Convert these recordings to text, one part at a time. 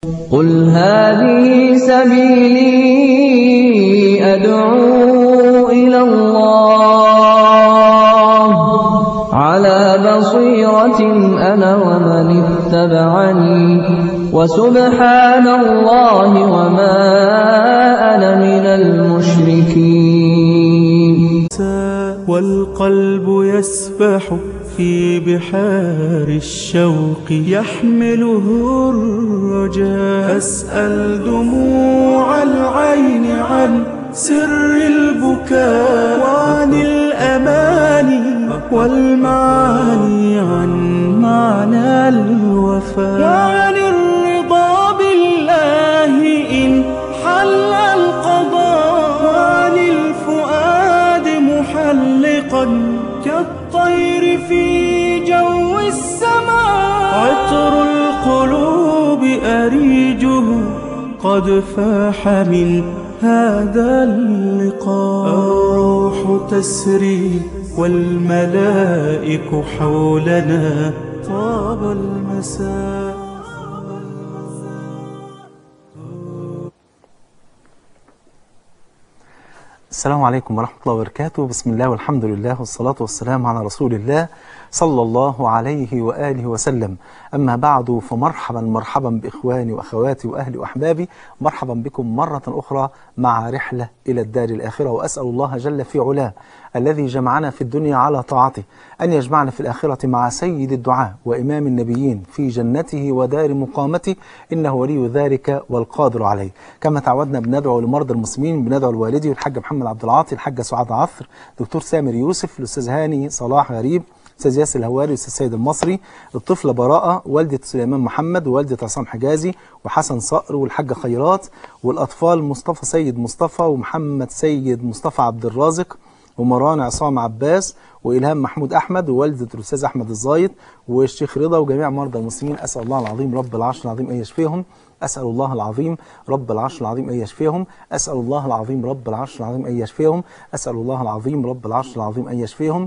قل هذه سبيلي أدعو إلى الله على بصيرة أنا ومن اتبعني وسبحان الله وما أنا من المشركين والقلب يسبح في بحار الشوق يحمله الرجاء أسأل دموع العين عن سر البكاء وعن الأماني والمعاني عن معنى الوفاء وعن الرضا بالله إن حل القضاء وعن الفؤاد محلقا كالطير في جو السماء عطر القلوب أريجه قد فاح من هذا اللقاء الروح تسري والملائك حولنا طاب المساء السلام عليكم ورحمة الله وبركاته بسم الله والحمد لله والصلاة والسلام على رسول الله صلى الله عليه وآله وسلم أما بعد فمرحبا مرحبا بإخواني وأخواتي وأهلي وأحبابي مرحبا بكم مرة أخرى مع رحلة إلى الدار الآخرة وأسأل الله جل في علاه الذي جمعنا في الدنيا على طاعته أن يجمعنا في الآخرة مع سيد الدعاء وإمام النبيين في جنته ودار مقامته إنه ولي ذلك والقادر عليه كما تعودنا بندعو لمرضى المسلمين بندعو لوالدي والحاج محمد عبد العاطي الحاجة سعاد عثر دكتور سامر يوسف الأستاذ هاني صلاح غريب استاذ ياسر الهواري استاذ سيد المصري الطفله براءه والده سليمان محمد ووالده عصام حجازي وحسن صقر والحاجه خيرات والاطفال مصطفى سيد مصطفى ومحمد سيد مصطفى عبد الرازق ومران عصام عباس والهام محمود احمد ووالده الاستاذ احمد الزايد والشيخ رضا وجميع مرضى المسلمين اسال الله العظيم رب العرش العظيم ان يشفيهم اسال الله العظيم رب العرش العظيم ان يشفيهم اسال الله العظيم رب العرش العظيم ان يشفيهم اسال الله العظيم رب العرش العظيم ان يشفيهم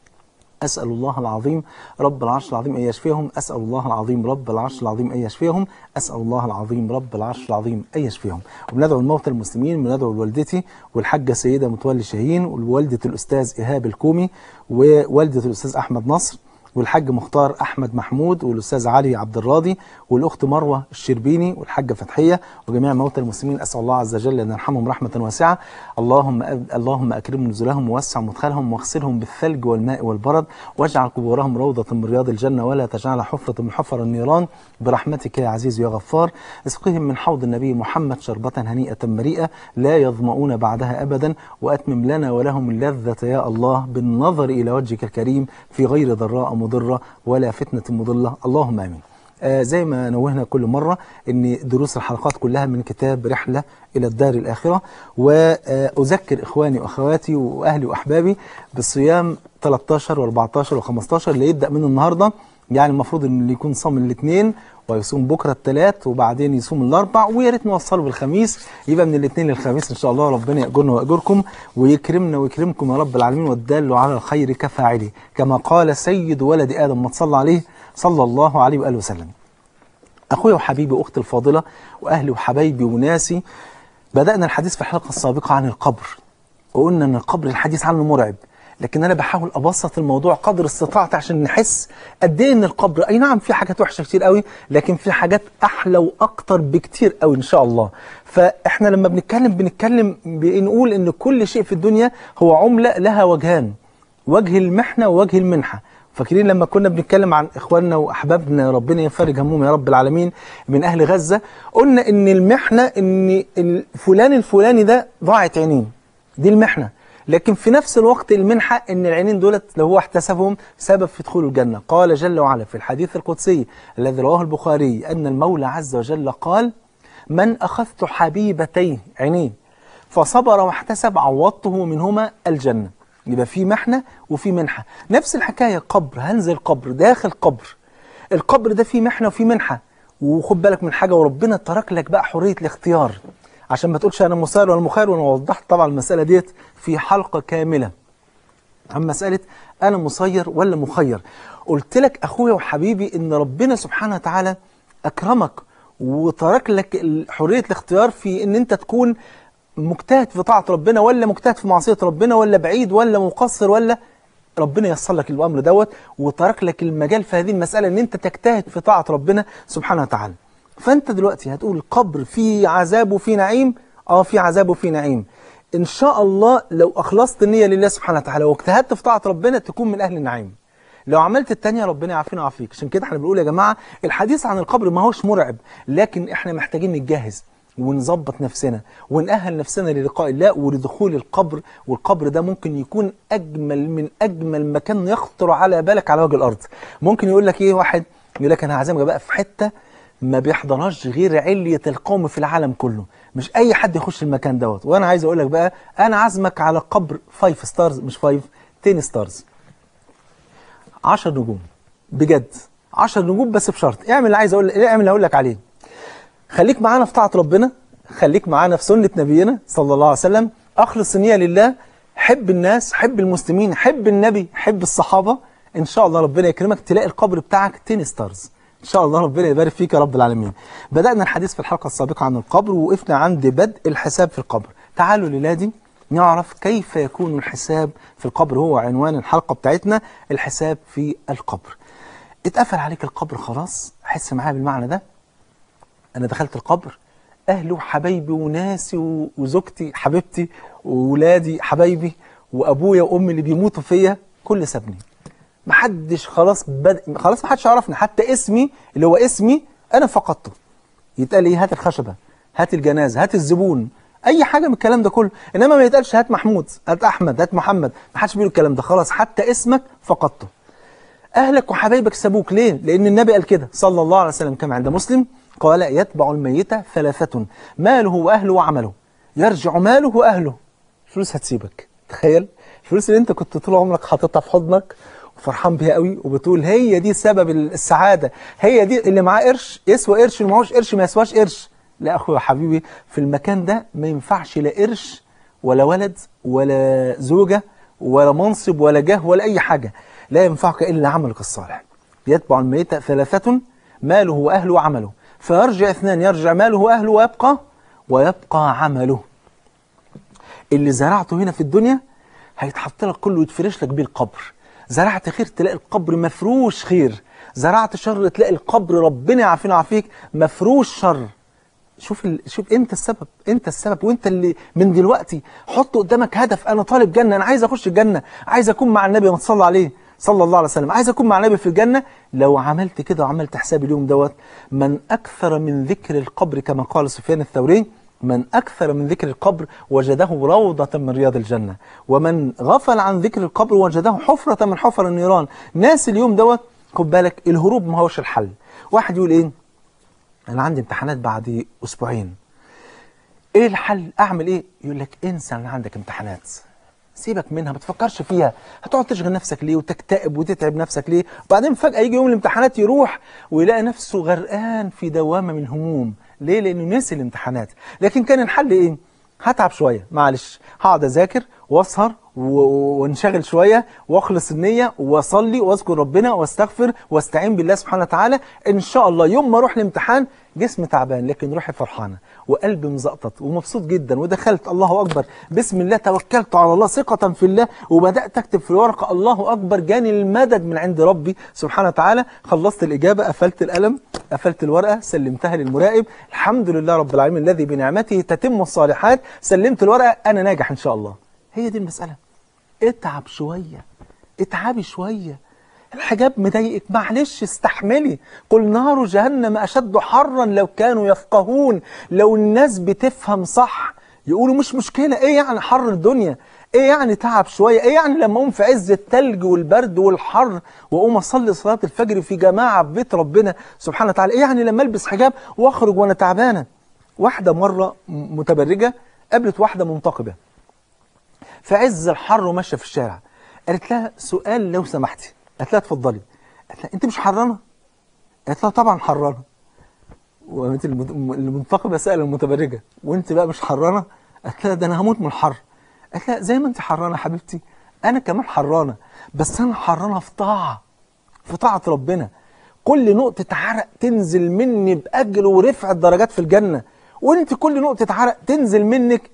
أسأل الله العظيم رب العرش العظيم أن يشفيهم أسأل الله العظيم رب العرش العظيم أن يشفيهم أسأل الله العظيم رب العرش العظيم أن يشفيهم وبندعو الموتى المسلمين بندعو لوالدتي والحاجة سيدة متولي شاهين ووالدة الأستاذ إيهاب الكومي ووالدة الأستاذ أحمد نصر والحاج مختار احمد محمود والاستاذ علي عبد الراضي والاخت مروه الشربيني والحاجه فتحيه وجميع موتى المسلمين اسال الله عز وجل ان يرحمهم رحمه واسعه اللهم اللهم اكرم نزلهم ووسع مدخلهم واغسلهم بالثلج والماء والبرد واجعل قبورهم روضه من رياض الجنه ولا تجعلها حفره من حفر النيران برحمتك يا عزيز يا غفار اسقهم من حوض النبي محمد شربه هنيئه مريئه لا يظمؤون بعدها ابدا واتمم لنا ولهم اللذه يا الله بالنظر الى وجهك الكريم في غير ضراء مضرة ولا فتنة مضلة اللهم آمين آه زي ما نوهنا كل مرة ان دروس الحلقات كلها من كتاب رحلة إلى الدار الآخرة وأذكر إخواني وأخواتي وأهلي وأحبابي بالصيام 13 و14 و15 اللي يبدأ من النهاردة يعني المفروض ان اللي يكون صام الاثنين ويصوم بكره الثلاث وبعدين يصوم الاربع ويا ريت نوصله بالخميس يبقى من الاثنين للخميس ان شاء الله ربنا ياجرنا وياجركم ويكرمنا ويكرمكم يا رب العالمين والدال على الخير كفاعله كما قال سيد ولد ادم ما تصلى عليه صلى الله عليه واله وسلم. اخويا وحبيبي واختي الفاضله واهلي وحبايبي وناسي بدانا الحديث في الحلقه السابقه عن القبر وقلنا ان القبر الحديث عنه مرعب لكن انا بحاول ابسط الموضوع قدر استطاعتي عشان نحس قد ايه ان القبر اي نعم في حاجات وحشه كتير قوي لكن في حاجات احلى واكتر بكتير قوي ان شاء الله فاحنا لما بنتكلم بنتكلم بنقول ان كل شيء في الدنيا هو عمله لها وجهان وجه المحنه ووجه المنحه فاكرين لما كنا بنتكلم عن اخواننا واحبابنا ربنا يفرج همهم يا رب العالمين من اهل غزه قلنا ان المحنه ان فلان الفلاني ده ضاعت عينين دي المحنه لكن في نفس الوقت المنحة ان العينين دولت لو هو احتسبهم سبب في دخول الجنة قال جل وعلا في الحديث القدسي الذي رواه البخاري أن المولى عز وجل قال من أخذت حبيبتين عينيه فصبر واحتسب عوضته منهما الجنة يبقى في محنة وفي منحة نفس الحكاية قبر هنزل قبر داخل قبر القبر ده فيه محنة وفيه منحة وخد بالك من حاجة وربنا ترك لك بقى حرية الاختيار عشان ما تقولش انا مسير ولا مخير وانا وضحت طبعا المساله ديت في حلقه كامله عن مساله انا مسير ولا مخير قلت لك اخويا وحبيبي ان ربنا سبحانه وتعالى اكرمك وترك لك ال- حريه الاختيار في ان انت تكون مجتهد في طاعه ربنا ولا مجتهد في معصيه ربنا ولا بعيد ولا مقصر ولا ربنا ييسر لك الامر دوت وترك لك المجال في هذه المساله ان انت تجتهد في طاعه ربنا سبحانه وتعالى فانت دلوقتي هتقول القبر فيه عذاب وفيه نعيم اه في عذاب وفيه نعيم ان شاء الله لو اخلصت النيه لله سبحانه وتعالى واجتهدت في طاعه ربنا تكون من اهل النعيم لو عملت التانية ربنا يعافينا ويعافيك عشان كده احنا بنقول يا جماعة الحديث عن القبر ما هوش مرعب لكن احنا محتاجين نتجهز ونظبط نفسنا ونأهل نفسنا للقاء الله ولدخول القبر والقبر ده ممكن يكون أجمل من أجمل مكان يخطر على بالك على وجه الأرض ممكن يقول لك إيه واحد يقول لك أنا هعزمك بقى في حتة ما بيحضرهاش غير علية القوم في العالم كله مش أي حد يخش المكان دوت وأنا عايز أقول لك بقى أنا عازمك على قبر 5 ستارز مش 5 10 ستارز 10 نجوم بجد 10 نجوم بس بشرط اعمل اللي عايز اقول اعمل اللي هقول لك عليه خليك معانا في طاعه ربنا خليك معانا في سنه نبينا صلى الله عليه وسلم اخلص النيه لله حب الناس حب المسلمين حب النبي حب الصحابه ان شاء الله ربنا يكرمك تلاقي القبر بتاعك 10 ستارز ان شاء الله ربنا يبارك فيك يا رب العالمين بدانا الحديث في الحلقه السابقه عن القبر ووقفنا عند بدء الحساب في القبر تعالوا للادي نعرف كيف يكون الحساب في القبر هو عنوان الحلقة بتاعتنا الحساب في القبر اتقفل عليك القبر خلاص حس معايا بالمعنى ده انا دخلت القبر اهلي وحبايبي وناسي و- وزوجتي حبيبتي وولادي حبايبي وابويا وامي اللي بيموتوا فيا كل سابني محدش خلاص بد... خلاص محدش يعرفني حتى اسمي اللي هو اسمي انا فقدته يتقال ايه هات الخشبه هات الجنازه هات الزبون اي حاجه من الكلام ده كله انما ما يتقالش هات محمود هات احمد هات محمد ما حدش بيقول الكلام ده خلاص حتى اسمك فقدته اهلك وحبايبك سابوك ليه لان النبي قال كده صلى الله عليه وسلم كما عند مسلم قال يتبع الميت ثلاثه ماله واهله وعمله يرجع ماله واهله الفلوس هتسيبك تخيل الفلوس اللي انت كنت طول عمرك حاططها في حضنك وفرحان بيها قوي وبتقول هي دي سبب السعاده هي دي اللي معاه قرش يسوى قرش اللي معهوش قرش ما يسواش قرش لا اخويا حبيبي في المكان ده ما ينفعش لا قرش ولا ولد ولا زوجه ولا منصب ولا جاه ولا اي حاجه لا ينفعك الا عملك الصالح يتبع الميت ثلاثه ماله واهله وعمله فيرجع اثنان يرجع ماله واهله ويبقى ويبقى عمله اللي زرعته هنا في الدنيا هيتحط لك كله يتفرش لك بيه القبر زرعت خير تلاقي القبر مفروش خير زرعت شر تلاقي القبر ربنا يعافينا ويعافيك مفروش شر شوف ال... شوف انت السبب انت السبب وانت اللي من دلوقتي حط قدامك هدف انا طالب جنه انا عايز اخش الجنه عايز اكون مع النبي ما تصلى عليه صلى الله عليه وسلم عايز اكون مع النبي في الجنه لو عملت كده وعملت حساب اليوم دوت من اكثر من ذكر القبر كما قال سفيان الثوري من أكثر من ذكر القبر وجده روضة من رياض الجنة ومن غفل عن ذكر القبر وجده حفرة من حفر النيران ناس اليوم دوت خد بالك الهروب ما هوش الحل واحد يقول ايه انا عندي امتحانات بعد اسبوعين ايه الحل اعمل ايه يقول لك انسى ان عندك امتحانات سيبك منها ما تفكرش فيها هتقعد تشغل نفسك ليه وتكتئب وتتعب نفسك ليه وبعدين فجأة يجي يوم الامتحانات يروح ويلاقي نفسه غرقان في دوامة من الهموم ليه لانه نسي الامتحانات لكن كان الحل ايه هتعب شوية معلش هقعد اذاكر واسهر و- وانشغل شوية واخلص النية واصلي واذكر ربنا واستغفر واستعين بالله سبحانه وتعالى ان شاء الله يوم ما اروح الامتحان جسمي تعبان لكن روحي فرحانة وقلبي مزقطط ومبسوط جدا ودخلت الله اكبر بسم الله توكلت على الله ثقة في الله وبدأت اكتب في الورقة الله اكبر جاني المدد من عند ربي سبحانه وتعالى خلصت الاجابة قفلت القلم قفلت الورقة سلمتها للمراقب الحمد لله رب العالمين الذي بنعمته تتم الصالحات سلمت الورقة انا ناجح ان شاء الله هي دي المسألة اتعب شوية اتعبي شوية الحجاب مضايقك معلش استحملي قل نار جهنم أشد حرا لو كانوا يفقهون لو الناس بتفهم صح يقولوا مش مشكلة ايه يعني حر الدنيا ايه يعني تعب شوية ايه يعني لما اقوم في عز التلج والبرد والحر واقوم اصلي صلاة الفجر في جماعة في بيت ربنا سبحانه وتعالى ايه يعني لما البس حجاب واخرج وانا تعبانة واحدة مرة م- متبرجة قابلت واحدة منتقبة في عز الحر وماشيه في الشارع قالت لها سؤال لو سمحتي قالت لها اتفضلي قالت لها انت مش حرانه قالت لها طبعا حرانه وقامت المت- المنتقبه سأل المتبرجه وانت بقى مش حرانه قالت لها ده انا هموت من الحر قالت لها زي ما انت حرانه حبيبتي انا كمان حرانه بس انا حرانه في طاعه في طاعه ربنا كل نقطة عرق تنزل مني بأجر ورفع درجات في الجنة وانت كل نقطة عرق تنزل منك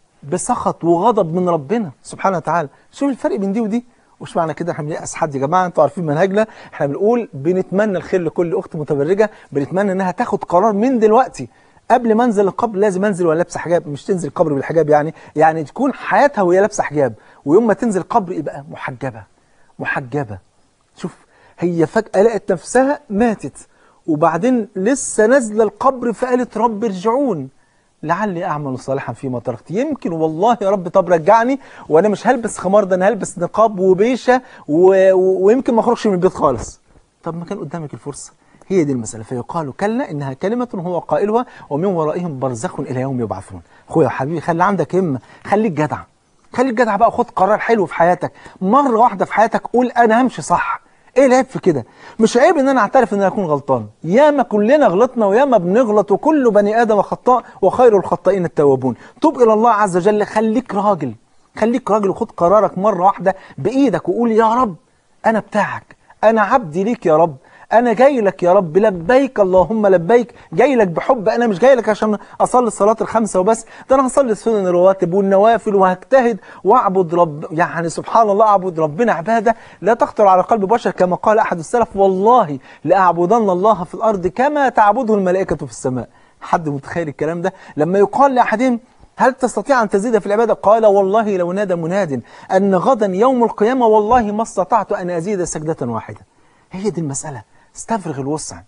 بسخط وغضب من ربنا سبحانه وتعالى شوف الفرق بين دي ودي وش معنى كده احنا بنيأس حد يا جماعه انتوا عارفين منهجنا احنا بنقول بنتمنى الخير لكل اخت متبرجه بنتمنى انها تاخد قرار من دلوقتي قبل ما انزل القبر لازم انزل ولا لابسه حجاب مش تنزل القبر بالحجاب يعني يعني تكون حياتها وهي لابسه حجاب ويوم ما تنزل القبر يبقى محجبه محجبه شوف هي فجأة لقت نفسها ماتت وبعدين لسه نازله القبر فقالت رب ارجعون لعلي اعمل صالحا فيما تركت يمكن والله يا رب طب رجعني وانا مش هلبس خمار ده انا هلبس نقاب وبيشه و... و... ويمكن ما اخرجش من البيت خالص طب ما كان قدامك الفرصه هي دي المساله فيقال كلا انها كلمه هو قائلها ومن ورائهم برزخ الى يوم يبعثون اخويا حبيبي خلي عندك همه خليك جدع خليك جدع بقى خد قرار حلو في حياتك مره واحده في حياتك قول انا همشي صح ايه العيب في كده مش عيب ان انا اعترف ان انا اكون غلطان ياما كلنا غلطنا وياما بنغلط وكل بني ادم خطاء وخير الخطائين التوابون توب الى الله عز وجل خليك راجل خليك راجل وخد قرارك مره واحده بايدك وقول يا رب انا بتاعك انا عبدي ليك يا رب انا جاي لك يا رب لبيك اللهم لبيك جاي لك بحب انا مش جاي لك عشان اصلي الصلاه الخمسه وبس ده انا هصلي السنن الرواتب والنوافل وهجتهد واعبد رب يعني سبحان الله اعبد ربنا عباده لا تخطر على قلب بشر كما قال احد السلف والله لاعبدن الله في الارض كما تعبده الملائكه في السماء حد متخيل الكلام ده لما يقال لاحدهم هل تستطيع أن تزيد في العبادة؟ قال والله لو نادى مناد أن غدا يوم القيامة والله ما استطعت أن أزيد سجدة واحدة هي دي المسألة استفرغ الوسع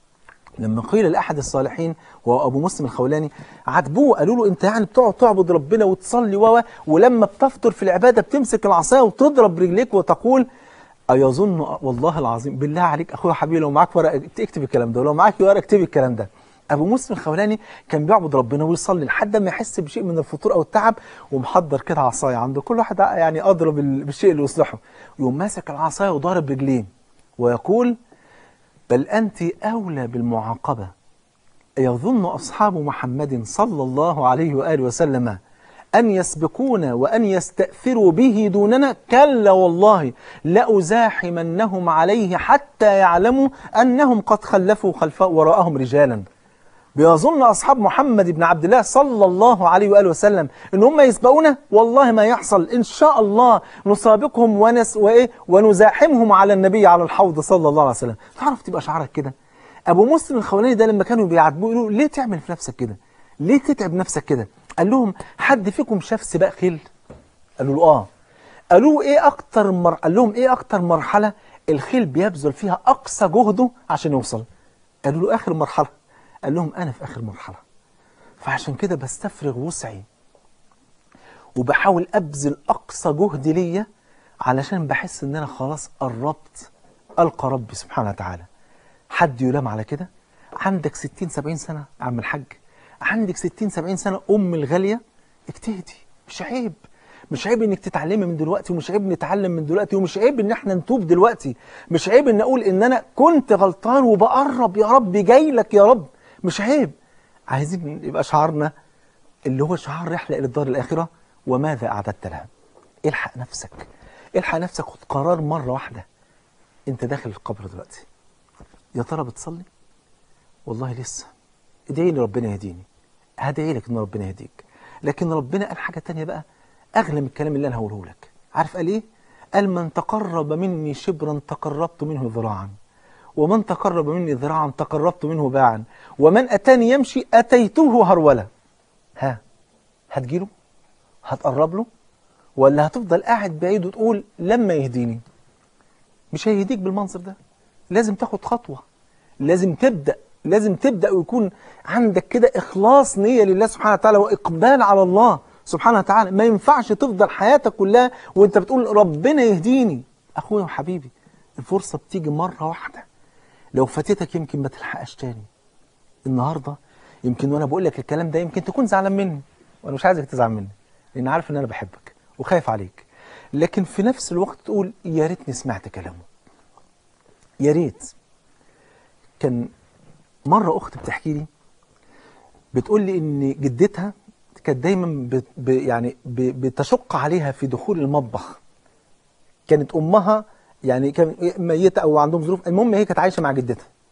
لما قيل لأحد الصالحين وهو أبو مسلم الخولاني عاتبوه قالوا له أنت يعني بتقعد تعبد ربنا وتصلي و ولما بتفطر في العبادة بتمسك العصاية وتضرب رجليك وتقول أيظن والله العظيم بالله عليك أخويا حبيبي لو معاك ورقة اكتب الكلام ده ولو معاك ورقة اكتبي الكلام ده أبو مسلم الخولاني كان بيعبد ربنا ويصلي لحد ما يحس بشيء من الفطور أو التعب ومحضر كده عصاية عنده كل واحد يعني أضرب بالشيء اللي يصلحه يقوم ماسك العصاية وضارب رجليه ويقول بل أنت أولى بالمعاقبة يظن أصحاب محمد صلى الله عليه وآله وسلم أن يسبقونا وأن يستأثروا به دوننا كلا والله لأزاحمنهم عليه حتى يعلموا أنهم قد خلفوا خلف وراءهم رجالا بيظن أصحاب محمد بن عبد الله صلى الله عليه وآله وسلم إن هم يسبقونا والله ما يحصل إن شاء الله نسابقهم ونس وإيه ونزاحمهم على النبي على الحوض صلى الله عليه وسلم تعرف تبقى شعرك كده أبو مسلم الخولاني ده لما كانوا بيعاتبوه يقولوا ليه تعمل في نفسك كده ليه تتعب نفسك كده قال لهم حد فيكم شاف سباق خيل قالوا له آه قالوا ايه اكتر مر... قال لهم ايه اكتر مرحله الخيل بيبذل فيها اقصى جهده عشان يوصل قالوا له اخر مرحله قال لهم انا في اخر مرحله فعشان كده بستفرغ وسعي وبحاول ابذل اقصى جهد ليا علشان بحس ان انا خلاص قربت القى ربي سبحانه وتعالى حد يلام على كده عندك 60 70 سنه يا عم الحاج عندك 60 70 سنه ام الغاليه اجتهدي مش عيب مش عيب انك تتعلمي من دلوقتي ومش عيب نتعلم من دلوقتي ومش عيب ان احنا نتوب دلوقتي مش عيب ان اقول ان انا كنت غلطان وبقرب يا رب جاي لك يا رب مش عيب عايزين يبقى شعارنا اللي هو شعار رحله الى الدار الاخره وماذا اعددت لها الحق نفسك الحق نفسك خد قرار مره واحده انت داخل القبر دلوقتي يا ترى بتصلي والله لسه ادعي لي ربنا يهديني هدعي لك ان ربنا يهديك لكن ربنا قال حاجه تانية بقى اغلى من الكلام اللي انا هقوله لك عارف قال ايه قال من تقرب مني شبرا تقربت منه ذراعا ومن تقرب مني ذراعا تقربت منه باعا ومن اتاني يمشي اتيته هرولا ها هتجيله هتقرب له ولا هتفضل قاعد بعيد وتقول لما يهديني مش هيهديك بالمنظر ده لازم تاخد خطوه لازم تبدا لازم تبدا ويكون عندك كده اخلاص نيه لله سبحانه وتعالى واقبال على الله سبحانه وتعالى ما ينفعش تفضل حياتك كلها وانت بتقول ربنا يهديني اخويا وحبيبي الفرصة بتيجي مرة واحدة لو فاتتك يمكن ما تلحقش تاني النهاردة يمكن وانا بقول لك الكلام ده يمكن تكون زعلان مني وانا مش عايزك تزعل مني لان عارف ان انا بحبك وخايف عليك لكن في نفس الوقت تقول يا ريتني سمعت كلامه يا ريت كان مرة اخت بتحكي لي بتقول لي ان جدتها كانت دايما بت ب يعني ب بتشق عليها في دخول المطبخ كانت امها يعني كانت ميته او عندهم ظروف المهم هي كانت عايشه مع جدتها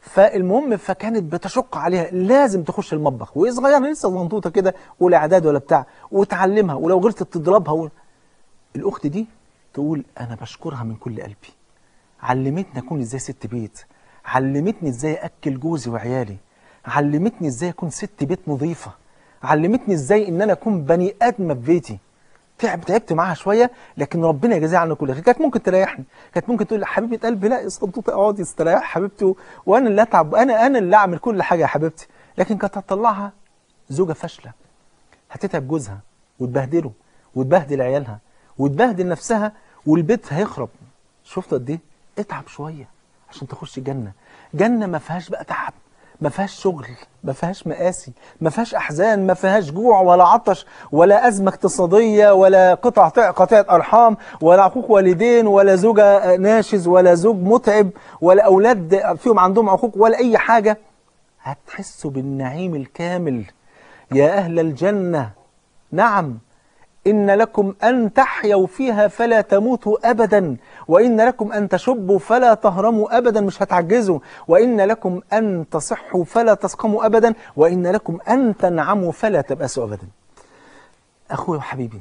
فالمهم فكانت بتشق عليها لازم تخش المطبخ وهي صغيره لسه زنطوطه كده ولا اعداد ولا بتاع وتعلمها ولو غلطت تضربها و... الاخت دي تقول انا بشكرها من كل قلبي علمتني اكون ازاي ست بيت علمتني ازاي اكل جوزي وعيالي علمتني ازاي اكون ست بيت نظيفه علمتني ازاي ان انا اكون بني ادم في بيتي تعب تعبت معاها شويه لكن ربنا يجازيها عنه كل خير كانت ممكن تريحني كانت ممكن تقول لي حبيبه قلبي لا يا صدوقي اقعدي استريح حبيبتي و- وانا اللي اتعب انا انا اللي اعمل كل حاجه يا حبيبتي لكن كانت هتطلعها زوجه فاشله هتتعب جوزها وتبهدله وتبهدل عيالها وتبهدل نفسها والبيت هيخرب شفت قد ايه اتعب شويه عشان تخش جنه جنه ما فيهاش بقى تعب ما فيهاش شغل ما فيهاش مآسي ما فيهاش أحزان ما فيهاش جوع ولا عطش ولا أزمة اقتصادية ولا قطع قطيعة أرحام ولا عقوق والدين ولا زوجة ناشز ولا زوج متعب ولا أولاد فيهم عندهم عقوق ولا أي حاجة هتحسوا بالنعيم الكامل يا أهل الجنة نعم إن لكم أن تحيوا فيها فلا تموتوا أبدا وإن لكم أن تشبوا فلا تهرموا أبدا مش هتعجزوا وإن لكم أن تصحوا فلا تسقموا أبدا وإن لكم أن تنعموا فلا تبأسوا أبدا أخوي وحبيبي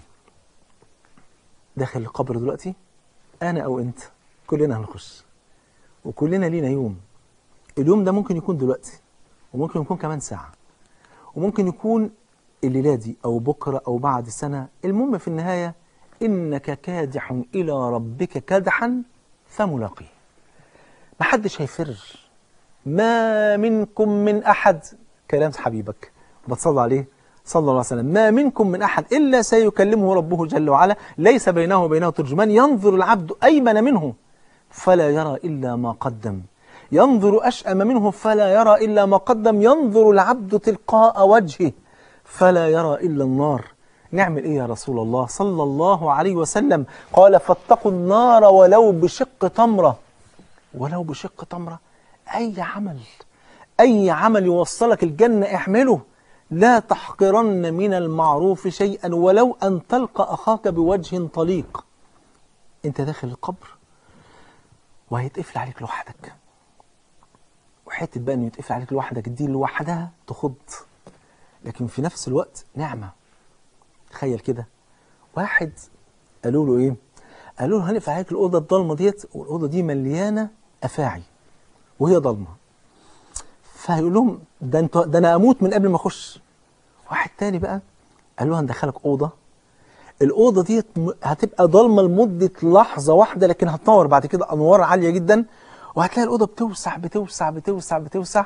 داخل القبر دلوقتي أنا أو أنت كلنا هنخش وكلنا لينا يوم اليوم ده ممكن يكون دلوقتي وممكن يكون كمان ساعة وممكن يكون الليلة دي أو بكرة أو بعد سنة المهم في النهاية إنك كادح إلى ربك كدحا فملاقيه محدش هيفر ما منكم من أحد كلام حبيبك بتصلى عليه صلى الله عليه وسلم ما منكم من أحد إلا سيكلمه ربه جل وعلا ليس بينه وبينه ترجمان ينظر العبد أيمن منه فلا يرى إلا ما قدم ينظر أشأم منه فلا يرى إلا ما قدم ينظر العبد تلقاء وجهه فلا يرى إلا النار نعمل إيه يا رسول الله صلى الله عليه وسلم قال فاتقوا النار ولو بشق تمرة ولو بشق تمرة أي عمل أي عمل يوصلك الجنة اعمله لا تحقرن من المعروف شيئا ولو أن تلقى أخاك بوجه طليق أنت داخل القبر وهيتقفل عليك لوحدك وحتة بقى أنه يتقفل عليك لوحدك دي لوحدها تخض لكن في نفس الوقت نعمة تخيل كده واحد قالوا له ايه قالوا له هنقفل عليك الأوضة الضلمة ديت والأوضة دي مليانة أفاعي وهي ضلمة فهيقول لهم ده انت ده انا اموت من قبل ما اخش واحد تاني بقى قال له هندخلك اوضه الاوضه ديت م- هتبقى ضلمه لمده لحظه واحده لكن هتنور بعد كده انوار عاليه جدا وهتلاقي الاوضه بتوسع بتوسع بتوسع بتوسع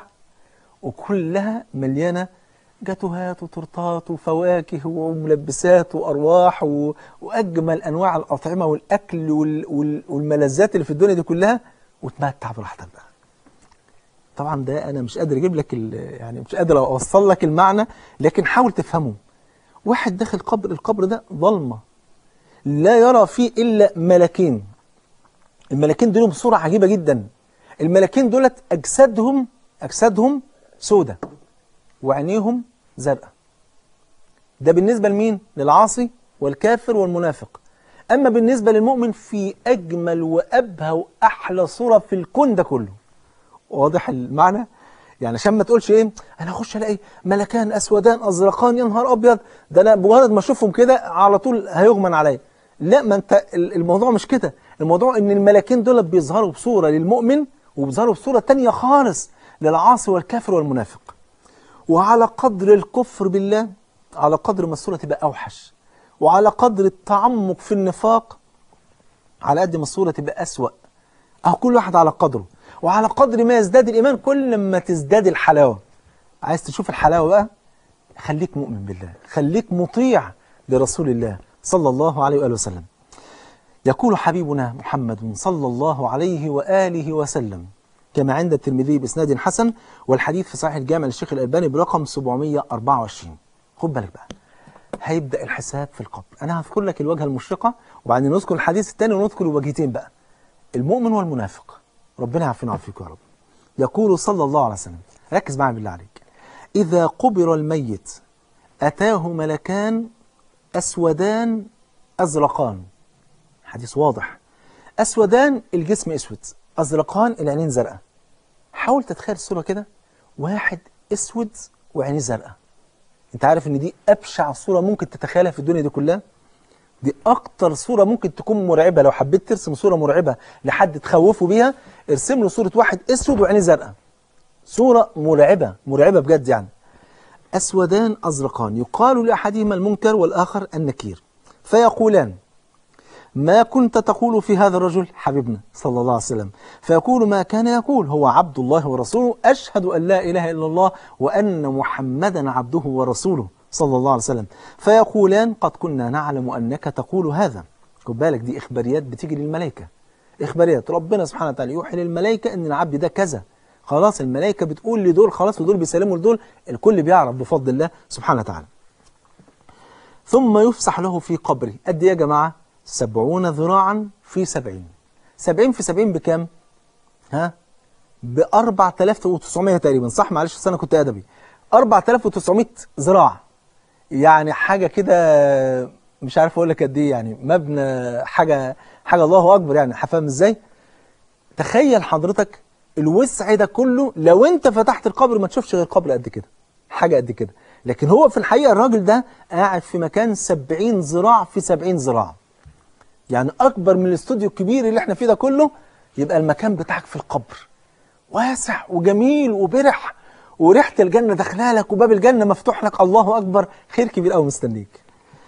وكلها مليانه جاتوهات وتورتات وفواكه وملبسات وارواح و... واجمل انواع الاطعمه والاكل وال... وال... والملذات اللي في الدنيا دي كلها وتمتع براحتك بقى طبعا ده انا مش قادر اجيب لك ال- يعني مش قادر اوصل لك المعنى لكن حاول تفهمه واحد داخل قبر القبر ده ظلمه لا يرى فيه الا ملكين الملكين دول بصوره عجيبه جدا الملكين دولت اجسادهم اجسادهم سودة وعينيهم زرقاء ده بالنسبه لمين للعاصي والكافر والمنافق اما بالنسبه للمؤمن في اجمل وابهى واحلى صوره في الكون ده كله واضح المعنى يعني عشان ما تقولش ايه انا اخش الاقي ملكان اسودان ازرقان يا نهار ابيض ده انا بمجرد ما اشوفهم كده على طول هيغمن عليا لا ما انت ال- الموضوع مش كده الموضوع ان الملكين دول بيظهروا بصوره للمؤمن وبيظهروا بصوره تانية خالص للعاصي والكافر والمنافق وعلى قدر الكفر بالله على قدر ما الصوره تبقى اوحش وعلى قدر التعمق في النفاق على قد ما الصوره تبقى اسوأ أهو كل واحد على قدره وعلى قدر ما يزداد الإيمان كل ما تزداد الحلاوة عايز تشوف الحلاوة بقى خليك مؤمن بالله خليك مطيع لرسول الله صلى الله عليه وآله وسلم يقول حبيبنا محمد صلى الله عليه وآله وسلم كما عند الترمذي بإسناد حسن والحديث في صحيح الجامع للشيخ الألباني برقم 724 خد بالك بقى هيبدأ الحساب في القبر أنا هذكر لك الوجهة المشرقة وبعدين نذكر الحديث الثاني ونذكر الوجهتين بقى المؤمن والمنافق ربنا يعافينا ويعافيك يا رب يقول صلى الله عليه وسلم ركز معي بالله عليك إذا قبر الميت أتاه ملكان أسودان أزرقان حديث واضح أسودان الجسم أسود أزرقان العينين زرقاء حاول تتخيل الصورة كده واحد اسود وعينيه زرقاء انت عارف ان دي ابشع صورة ممكن تتخيلها في الدنيا دي كلها دي اكتر صورة ممكن تكون مرعبة لو حبيت ترسم صورة مرعبة لحد تخوفه بيها ارسم له صورة واحد اسود وعينيه زرقاء صورة مرعبة مرعبة بجد يعني أسودان أزرقان يقال لأحدهما المنكر والآخر النكير فيقولان ما كنت تقول في هذا الرجل حبيبنا صلى الله عليه وسلم فيقول ما كان يقول هو عبد الله ورسوله أشهد أن لا إله إلا الله وأن محمدا عبده ورسوله صلى الله عليه وسلم فيقولان قد كنا نعلم أنك تقول هذا خد بالك دي إخباريات بتيجي للملائكة إخباريات ربنا سبحانه وتعالى يوحي للملائكة أن العبد ده كذا خلاص الملائكة بتقول لدول خلاص ودول بيسلموا لدول الكل بيعرف بفضل الله سبحانه وتعالى ثم يفسح له في قبره قد ايه يا جماعة سبعون ذراعا في سبعين سبعين في سبعين بكام ها ب 4900 تقريبا صح معلش أصل انا كنت ادبي 4900 ذراع يعني حاجة كده مش عارف اقول لك قد ايه يعني مبنى حاجة حاجة الله اكبر يعني فاهم ازاي تخيل حضرتك الوسع ده كله لو انت فتحت القبر ما تشوفش غير قبر قد كده حاجة قد كده لكن هو في الحقيقة الراجل ده قاعد في مكان 70 ذراع في 70 ذراع يعني أكبر من الاستوديو الكبير اللي احنا فيه ده كله يبقى المكان بتاعك في القبر واسع وجميل وبرح وريحة الجنة داخلالك وباب الجنة مفتوح لك الله أكبر خير كبير قوي مستنيك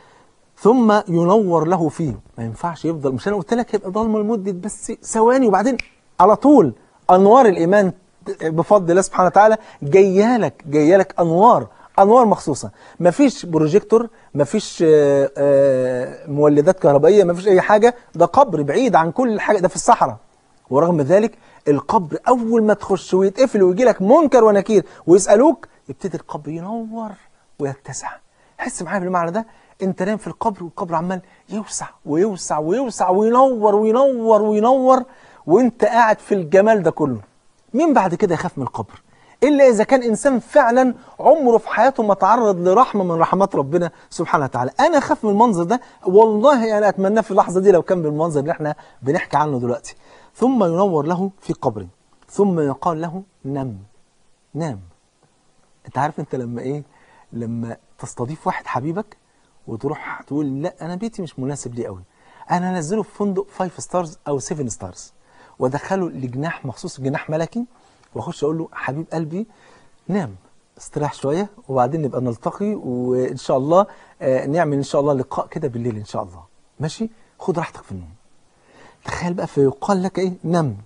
ثم ينور له فيه ما ينفعش يفضل مش انا قلت لك هيبقى ضلمه لمده بس ثواني وبعدين على طول انوار الايمان بفضل الله سبحانه وتعالى جايه لك جايه لك انوار انوار مخصوصه مفيش بروجيكتور مفيش آه، آه، مولدات كهربائيه مفيش اي حاجه ده قبر بعيد عن كل حاجه ده في الصحراء ورغم ذلك القبر اول ما تخش ويتقفل ويجي لك منكر ونكير ويسالوك يبتدي القبر ينور ويتسع حس معايا بالمعنى ده انت نايم في القبر والقبر عمال يوسع ويوسع ويوسع وينور وينور وينور وانت قاعد في الجمال ده كله مين بعد كده يخاف من القبر الا اذا كان انسان فعلا عمره في حياته ما تعرض لرحمه من رحمات ربنا سبحانه وتعالى انا اخاف من المنظر ده والله انا اتمناه في اللحظه دي لو كان بالمنظر اللي احنا بنحكي عنه دلوقتي ثم ينور له في قبره ثم يقال له نم نام انت عارف انت لما ايه لما تستضيف واحد حبيبك وتروح تقول لا انا بيتي مش مناسب لي قوي انا انزله في فندق 5 ستارز او 7 ستارز وادخله لجناح مخصوص جناح ملكي واخش اقول له حبيب قلبي نام استريح شويه وبعدين نبقى نلتقي وان شاء الله آه، نعمل ان شاء الله لقاء كده بالليل ان شاء الله ماشي خد راحتك في النوم تخيل بقى فيقال لك ايه نم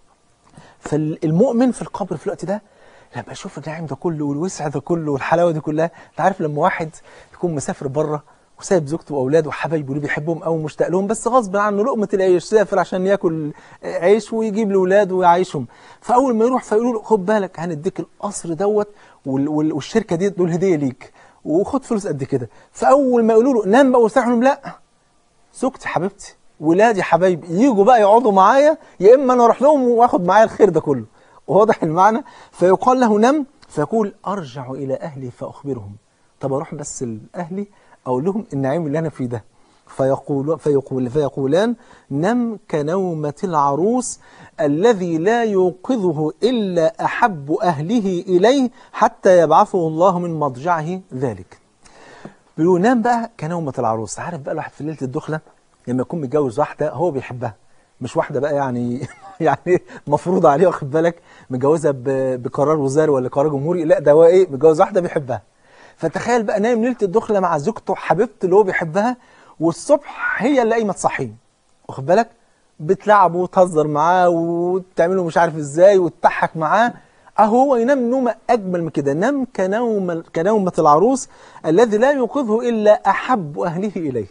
فالمؤمن في القبر في الوقت ده لما يشوف النعيم ده كله والوسع ده كله والحلاوه دي كلها انت عارف لما واحد يكون مسافر بره وسايب زوجته واولاده وحبايبه اللي بيحبهم قوي ومشتاق لهم بس غصب عنه لقمه العيش سافر عشان ياكل عيش ويجيب لاولاده ويعيشهم فاول ما يروح فيقولوا له خد بالك هنديك القصر دوت وال- وال- والشركه دي دول هديه ليك وخد فلوس قد كده فاول ما يقولوا له نام بقى واستريح لهم لا زوجتي حبيبتي ولادي حبايبي يجوا بقى يقعدوا معايا يا اما انا اروح لهم واخد معايا الخير ده كله واضح المعنى فيقال له نم فيقول ارجع الى اهلي فاخبرهم طب اروح بس لاهلي اقول لهم النعيم اللي انا فيه ده فيقول فيقول فيقولان نم كنومة العروس الذي لا يوقظه إلا أحب أهله إليه حتى يبعثه الله من مضجعه ذلك بيقولوا نام بقى كنومة العروس عارف بقى الواحد في ليلة الدخلة لما يكون متجوز واحدة هو بيحبها مش واحدة بقى يعني يعني مفروض عليه واخد بالك متجوزها ب- بقرار وزاري ولا قرار جمهوري لا ده هو ايه متجوز واحدة بيحبها فتخيل بقى نايم ليلة الدخلة مع زوجته حبيبته اللي هو بيحبها والصبح هي اللي قايمة تصحيه واخد بالك بتلعبه وتهزر معاه وتعمله مش عارف ازاي وتضحك معاه اهو هو ينام نومة اجمل من كده نام كنوم كنومة العروس الذي لا يوقظه الا احب اهله اليه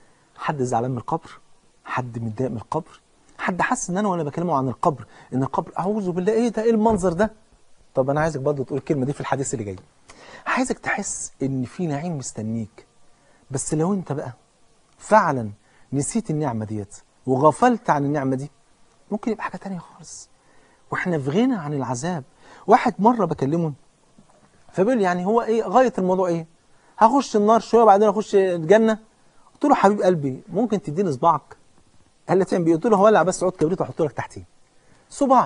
حد زعلان من القبر حد متضايق من القبر حد حس ان انا وانا بكلمه عن القبر ان القبر اعوذ بالله ايه ده ايه المنظر ده طب انا عايزك برضه تقول الكلمه دي في الحديث اللي جاي عايزك تحس ان في نعيم مستنيك بس لو انت بقى فعلا نسيت النعمه ديت وغفلت عن النعمه دي ممكن يبقى حاجه تانية خالص واحنا في غنى عن العذاب واحد مره بكلمه فبيقول لي يعني هو ايه غايه الموضوع ايه هخش النار شويه وبعدين اخش الجنه قلت له حبيب قلبي ممكن تديني صباعك قال لي تعمل بيه قلت له هولع بس عود كبريت واحط لك تحتيه صباعك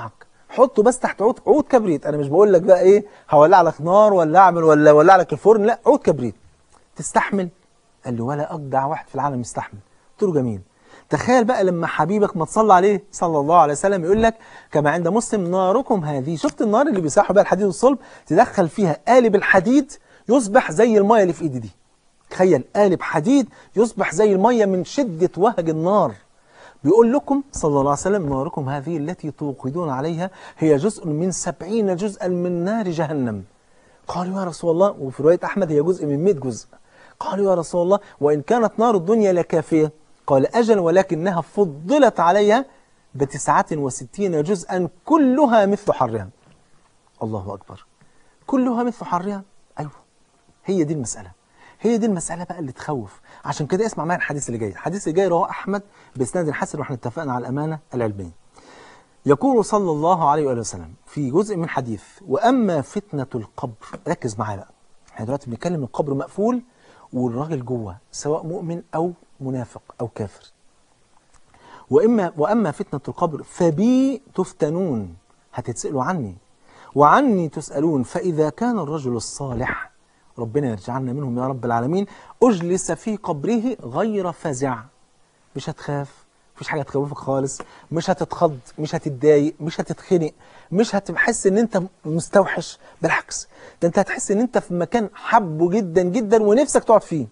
حطه بس تحت عود عود كبريت انا مش بقول لك بقى ايه هولع لك نار ولا اعمل ولا ولع لك الفرن لا عود كبريت تستحمل قال له ولا اجدع واحد في العالم يستحمل قلت له جميل تخيل بقى لما حبيبك ما تصلى عليه صلى الله عليه وسلم يقول لك كما عند مسلم ناركم هذه شفت النار اللي بيساحوا بقى الحديد والصلب تدخل فيها قالب الحديد يصبح زي الميه اللي في ايدي دي تخيل قالب حديد يصبح زي الميه من شده وهج النار بيقول لكم صلى الله عليه وسلم ناركم هذه التي توقدون عليها هي جزء من سبعين جزءا من نار جهنم قالوا يا رسول الله وفي رواية أحمد هي جزء من 100 جزء قالوا يا رسول الله وإن كانت نار الدنيا لكافية قال أجل ولكنها فضلت عليها بتسعة وستين جزءا كلها مثل حرها الله أكبر كلها مثل حرها أيوه هي دي المسألة هي دي المسألة بقى اللي تخوف عشان كده اسمع معايا الحديث اللي جاي الحديث اللي جاي رواه أحمد بإسناد حسن واحنا اتفقنا على الأمانة العلمية يقول صلى الله عليه وآله وسلم في جزء من حديث وأما فتنة القبر ركز معايا بقى احنا دلوقتي بنتكلم القبر مقفول والراجل جوه سواء مؤمن أو منافق أو كافر وإما وأما فتنة القبر فبي تفتنون هتتسألوا عني وعني تسألون فإذا كان الرجل الصالح ربنا يرجعنا منهم يا رب العالمين أجلس في قبره غير فزع مش هتخاف مفيش حاجة تخوفك خالص مش هتتخض مش هتتضايق مش هتتخنق مش هتحس ان انت مستوحش بالعكس ده انت هتحس ان انت في مكان حبه جدا جدا ونفسك تقعد فيه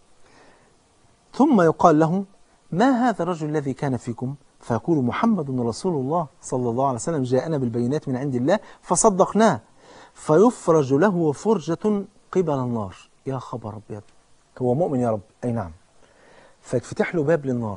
ثم يقال له ما هذا الرجل الذي كان فيكم فيقول محمد رسول الله صلى الله عليه وسلم جاءنا بالبينات من عند الله فصدقناه فيفرج له فرجة قبل النار يا خبر أبيض هو مؤمن يا رب أي نعم فيتفتح له باب للنار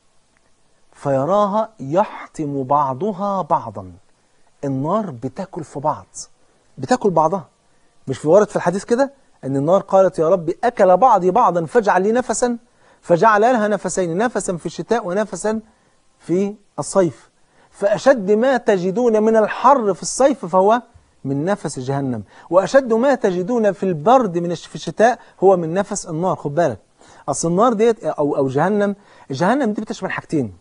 فيراها يحطم بعضها بعضا النار بتاكل في بعض بتاكل بعضها مش في وارد في الحديث كده ان النار قالت يا رب اكل بعضي بعضا فاجعل لي نفسا فجعل لها نفسين نفسا في الشتاء ونفسا في الصيف فاشد ما تجدون من الحر في الصيف فهو من نفس جهنم واشد ما تجدون في البرد من في الشتاء هو من نفس النار خد بالك اصل النار ديت او او جهنم جهنم دي بتشمل حاجتين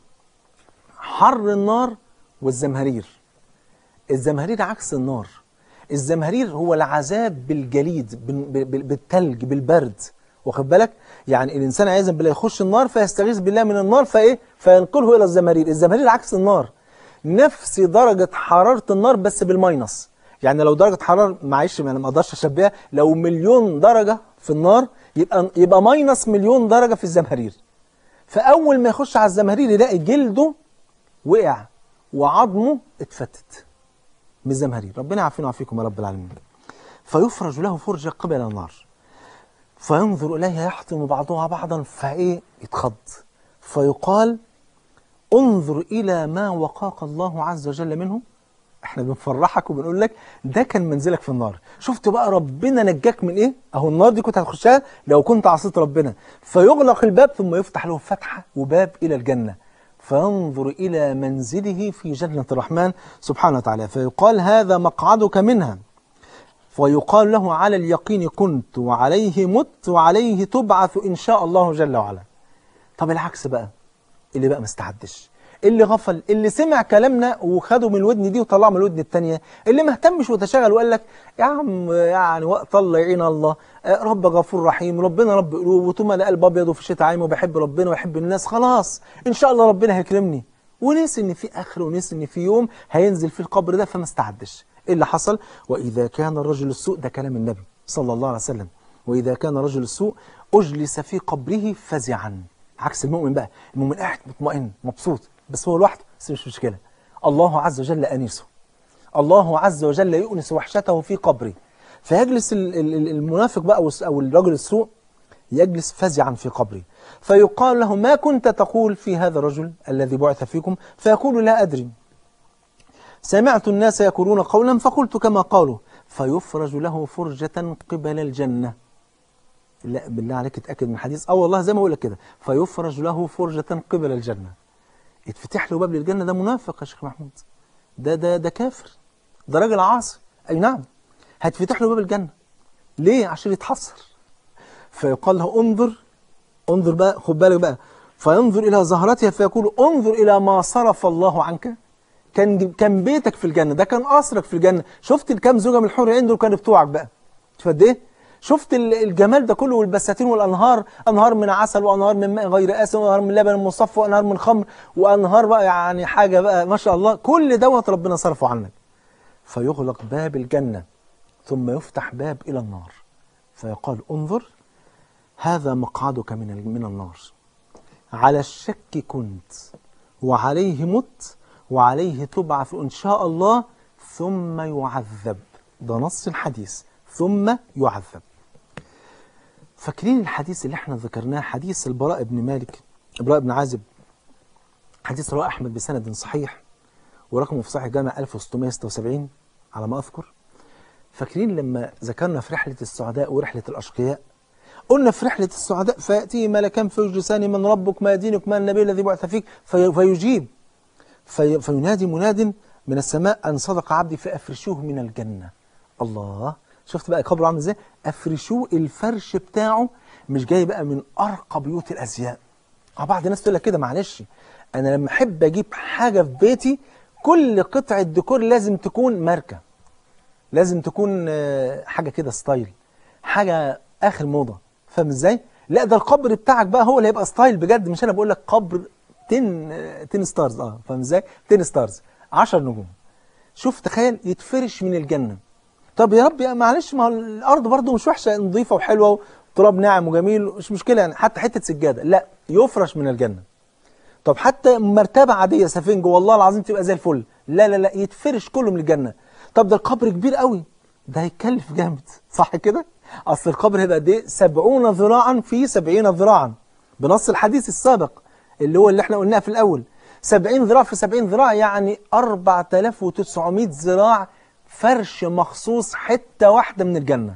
حر النار والزمهرير الزمهرير عكس النار الزمهرير هو العذاب بالجليد بال- بال- بالتلج بالبرد واخد بالك يعني الانسان عايز بالله يخش النار فيستغيث بالله من النار فايه فينقله الى الزمهرير الزمهرير عكس النار نفس درجة حرارة النار بس بالماينس يعني لو درجة حرارة معلش ما انا ما اقدرش اشبهها لو مليون درجة في النار يبقى يبقى ماينس مليون درجة في الزمهرير فاول ما يخش على الزمهرير يلاقي جلده وقع وعظمه اتفتت من الزمهرير ربنا يعافينا ويعافيكم يا رب العالمين فيفرج له فرجة قبل النار فينظر إليها يحطم بعضها بعضا فإيه يتخض فيقال انظر إلى ما وقاك الله عز وجل منه احنا بنفرحك وبنقول لك ده كان منزلك في النار شفت بقى ربنا نجاك من ايه اهو النار دي كنت هتخشها لو كنت عصيت ربنا فيغلق الباب ثم يفتح له فتحة وباب إلى الجنة فينظر إلى منزله في جنة الرحمن سبحانه وتعالى فيقال هذا مقعدك منها ويقال له على اليقين كنت وعليه مت وعليه تبعث إن شاء الله جل وعلا طب العكس بقى اللي بقى ما استعدش اللي غفل اللي سمع كلامنا وخده من الودن دي وطلعه من الودن التانية اللي ما اهتمش وتشغل وقال لك يا عم يعني وقت الله يعين الله آه، رب غفور رحيم ربنا رب قلوب وطول ما انا قلب ابيض وفي الشتاء عايم وبحب ربنا ويحب الناس خلاص ان شاء الله ربنا هيكرمني ونسي ان في اخر ونسي ان في يوم هينزل في القبر ده فما استعدش ايه اللي حصل واذا كان الرجل السوء ده كلام النبي صلى الله عليه وسلم واذا كان رجل السوء اجلس في قبره فزعا عكس المؤمن بقى المؤمن قاعد مطمئن مبسوط بس هو لوحده بس مش مشكله الله عز وجل انيسه الله عز وجل يؤنس وحشته في قبره فيجلس ال- ال- ال- المنافق بقى أو- او الرجل السوء يجلس فزعا في قبره فيقال له ما كنت تقول في هذا الرجل الذي بعث فيكم فيقول لا أدري سمعت الناس يقولون قولا فقلت كما قالوا فيفرج له فرجة قبل الجنة لا بالله عليك اتأكد من الحديث اه والله زي ما بقول لك كده فيفرج له فرجة قبل الجنة يتفتح له باب للجنة ده منافق يا شيخ محمود ده ده ده كافر ده راجل عاصي اي نعم هتفتح له باب الجنة ليه عشان يتحصر فيقال له انظر انظر بقى خد بالك بقى فينظر إلى زهرتها فيقول انظر إلى ما صرف الله عنك كان كان بيتك في الجنه ده كان قصرك في الجنه شفت الكام زوجه من الحور العين دول كانوا بتوعك بقى شوف قد ايه شفت ال- الجمال ده كله والبساتين والانهار انهار من عسل وانهار من ماء غير اسن وانهار من لبن مصفى وانهار من خمر وانهار بقى يعني حاجه بقى ما شاء الله كل دوت ربنا صرفه عنك فيغلق باب الجنه ثم يفتح باب الى النار فيقال انظر هذا مقعدك من ال- من النار على الشك كنت وعليه مت وعليه تبعث إن شاء الله ثم يعذب ده نص الحديث ثم يعذب فاكرين الحديث اللي احنا ذكرناه حديث البراء بن مالك البراء بن عازب حديث رواه أحمد بسند صحيح ورقمه في صحيح جامع 1676 على ما أذكر فاكرين لما ذكرنا في رحلة السعداء ورحلة الأشقياء قلنا في رحلة السعداء فيأتيه ملكان فيجلسان من ربك ما دينك ما النبي الذي بعث فيك في فيجيب في فينادي مناد من السماء أن صدق عبدي فأفرشوه من الجنة الله شفت بقى قبره عامل ازاي أفرشوه الفرش بتاعه مش جاي بقى من أرقى بيوت الأزياء اه بعض الناس تقول لك كده معلش أنا لما أحب أجيب حاجة في بيتي كل قطعة ديكور لازم تكون ماركة لازم تكون آه، حاجة كده ستايل حاجة آخر موضة فاهم ازاي؟ لا ده القبر بتاعك بقى هو اللي هيبقى ستايل بجد مش أنا بقول لك قبر 10 10 ستارز اه فاهم ازاي؟ 10 ستارز 10 نجوم شوف تخيل يتفرش من الجنة طب يا رب يا معلش ما هو الأرض برضو مش وحشة نظيفة وحلوة وتراب ناعم وجميل مش مشكلة يعني حتى حتة سجادة لا يفرش من الجنة طب حتى مرتبة عادية سفنج والله العظيم تبقى زي الفل لا لا لا يتفرش كله من الجنة طب ده القبر كبير قوي ده هيكلف جامد صح كده اصل القبر هيبقى قد ايه 70 ذراعا في 70 ذراعا بنص الحديث السابق اللي هو اللي احنا قلناه في الاول 70 ذراع في 70 ذراع يعني 4900 ذراع فرش مخصوص حتة واحدة من الجنة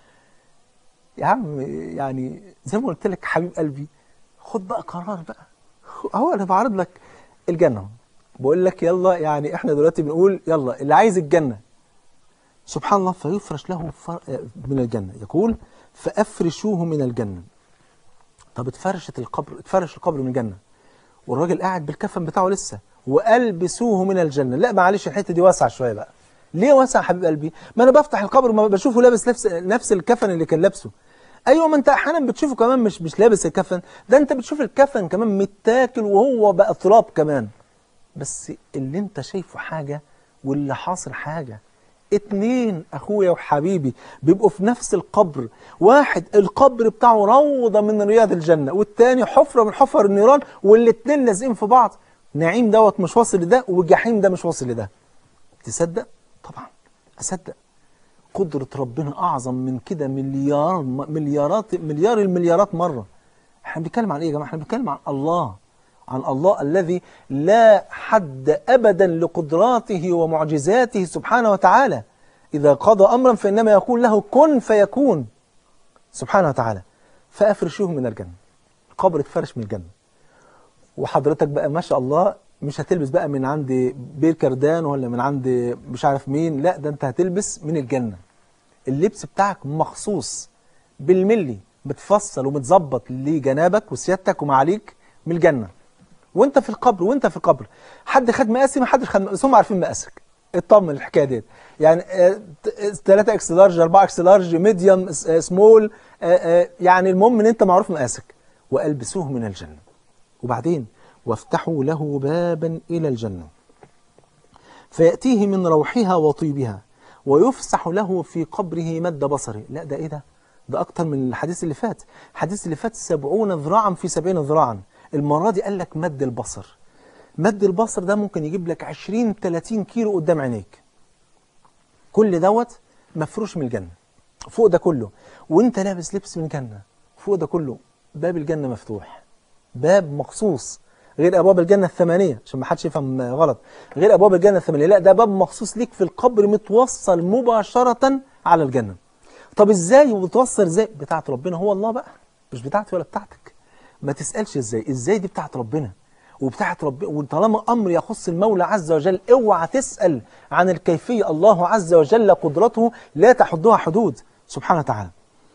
يا عم يعني زي ما قلت لك حبيب قلبي خد بقى قرار بقى هو انا بعرض لك الجنة بقول لك يلا يعني احنا دلوقتي بنقول يلا اللي عايز الجنة سبحان الله فيفرش له فر- من الجنة يقول فأفرشوه من الجنة طب اتفرشت القبر اتفرش القبر من الجنة والراجل قاعد بالكفن بتاعه لسه وألبسوه من الجنة لا معلش الحتة دي واسعة شوية بقى ليه واسع يا حبيب قلبي ما انا بفتح القبر ما بشوفه لابس نفس نفس الكفن اللي كان لابسه ايوه ما انت احيانا بتشوفه كمان مش مش لابس الكفن ده انت بتشوف الكفن كمان متاكل وهو بقى تراب كمان بس اللي انت شايفه حاجة واللي حاصل حاجة اتنين اخويا وحبيبي بيبقوا في نفس القبر واحد القبر بتاعه روضة من رياض الجنة والتاني حفرة من حفر النيران والاتنين لازقين في بعض نعيم دوت مش واصل لده والجحيم ده مش واصل لده تصدق طبعا اصدق قدرة ربنا اعظم من كده مليار مليارات مليار المليارات مرة احنا بنتكلم عن ايه يا جماعة احنا بنتكلم عن الله عن الله الذي لا حد ابدا لقدراته ومعجزاته سبحانه وتعالى اذا قضى امرا فانما يقول له كن فيكون سبحانه وتعالى فافرشوه من الجنة القبر اتفرش من الجنة وحضرتك بقى ما شاء الله مش هتلبس بقى من عند بير كردان ولا من عند مش عارف مين لا ده انت هتلبس من الجنة اللبس بتاعك مخصوص بالملي متفصل ومتظبط لجنابك وسيادتك ومعاليك من الجنة وانت في القبر وانت في القبر حد خد مقاسي ما حدش خد مقاسي هم عارفين مقاسك اطمن الحكايه ديت يعني 3 اكس لارج 4 اكس لارج ميديوم سمول يعني المهم ان انت معروف مقاسك والبسوه من الجنه وبعدين وافتحوا له بابا الى الجنه فياتيه من روحها وطيبها ويفسح له في قبره مد بصره لا ده ايه ده ده اكتر من الحديث اللي فات الحديث اللي فات سبعون ذراعا في سبعين ذراعا المرة دي قال لك مد البصر مد البصر ده ممكن يجيب لك 20 30 كيلو قدام عينيك كل دوت مفروش من الجنة فوق ده كله وانت لابس لبس من الجنة فوق ده كله باب الجنة مفتوح باب مخصوص غير ابواب الجنة الثمانية عشان ما حدش يفهم غلط غير ابواب الجنة الثمانية لا ده باب مخصوص ليك في القبر متوصل مباشرة على الجنة طب ازاي وبتوصل ازاي بتاعت ربنا هو الله بقى مش بتاعتي ولا بتاعتك ما تسألش ازاي ازاي دي بتاعت ربنا وبتاعت ربنا وطالما امر يخص المولى عز وجل اوعى تسأل عن الكيفية الله عز وجل قدرته لا تحدها حدود سبحانه وتعالى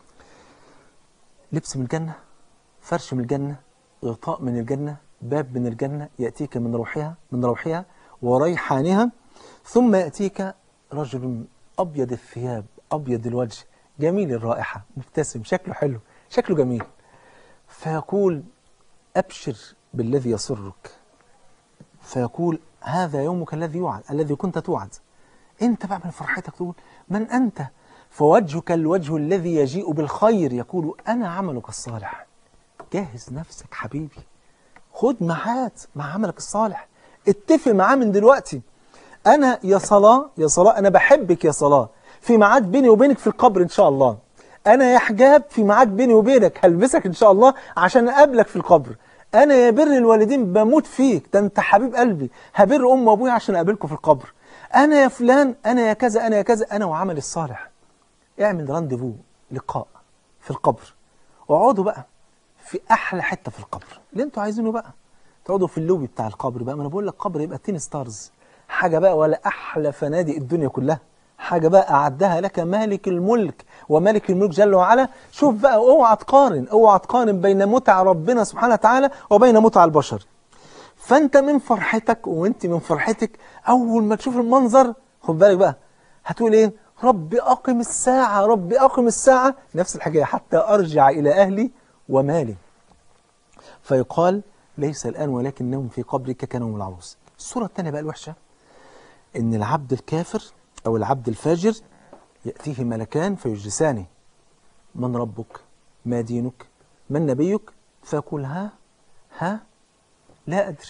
لبس من الجنة فرش من الجنة غطاء من الجنة باب من الجنة يأتيك من روحها من روحها وريحانها ثم يأتيك رجل أبيض الثياب أبيض الوجه جميل الرائحة مبتسم شكله حلو شكله جميل فيقول أبشر بالذي يسرك فيقول هذا يومك الذي يوعد الذي كنت توعد انت بقى من فرحتك تقول من انت فوجهك الوجه الذي يجيء بالخير يقول انا عملك الصالح جهز نفسك حبيبي خد ميعاد مع عملك الصالح اتفق معاه من دلوقتي انا يا صلاه يا صلاه انا بحبك يا صلاه في ميعاد بيني وبينك في القبر ان شاء الله انا يا حجاب في ميعاد بيني وبينك هلبسك ان شاء الله عشان اقابلك في القبر انا يا بر الوالدين بموت فيك ده انت حبيب قلبي هبر ام وابويا عشان اقابلكم في القبر انا يا فلان انا يا كذا انا يا كذا انا وعملي الصالح اعمل رانديفو لقاء في القبر اقعدوا بقى في احلى حته في القبر اللي انتوا عايزينه بقى تقعدوا في اللوبي بتاع القبر بقى ما انا بقول لك قبر يبقى 10 ستارز حاجه بقى ولا احلى فنادق الدنيا كلها حاجه بقى اعدها لك مالك الملك وملك الملك جل وعلا شوف بقى اوعى تقارن اوعى تقارن بين متع ربنا سبحانه وتعالى وبين متع البشر فانت من فرحتك وانت من فرحتك اول ما تشوف المنظر خد بالك بقى هتقول ايه رب اقم الساعه رب اقم الساعه نفس الحكايه حتى ارجع الى اهلي ومالي فيقال ليس الان ولكنهم في قبرك كنوم العروس الصوره الثانيه بقى الوحشه ان العبد الكافر او العبد الفاجر ياتيه ملكان فيجلسانه من ربك ما دينك من نبيك فيقول ها ها لا أدري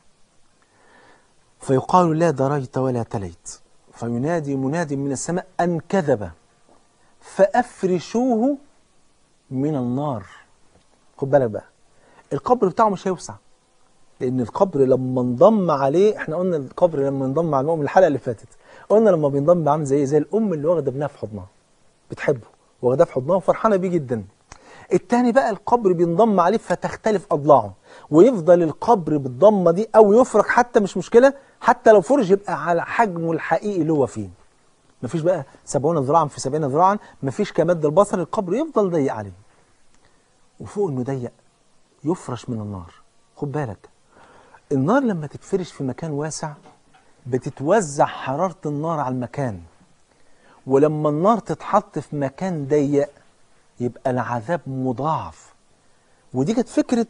فيقال لا دريت ولا تليت فينادي مناد من السماء أن كذب فأفرشوه من النار خد بالك بقى القبر بتاعه مش هيوسع لأن القبر لما انضم عليه احنا قلنا القبر لما انضم على المؤمن الحلقة اللي فاتت قلنا لما بينضم عامل زي زي الأم اللي واخدة ابنها في حضنها بتحبه واخداه في حضنها وفرحانة بيه جدا التاني بقى القبر بينضم عليه فتختلف أضلاعه ويفضل القبر بالضمة دي أو يفرق حتى مش مشكلة حتى لو فرج يبقى على حجمه الحقيقي اللي هو فيه مفيش بقى 70 ذراعا في 70 ذراعا مفيش كمد البصر القبر يفضل ضيق عليه وفوق انه ضيق يفرش من النار خد بالك النار لما تتفرش في مكان واسع بتتوزع حرارة النار على المكان ولما النار تتحط في مكان ضيق يبقى العذاب مضاعف ودي كانت فكرة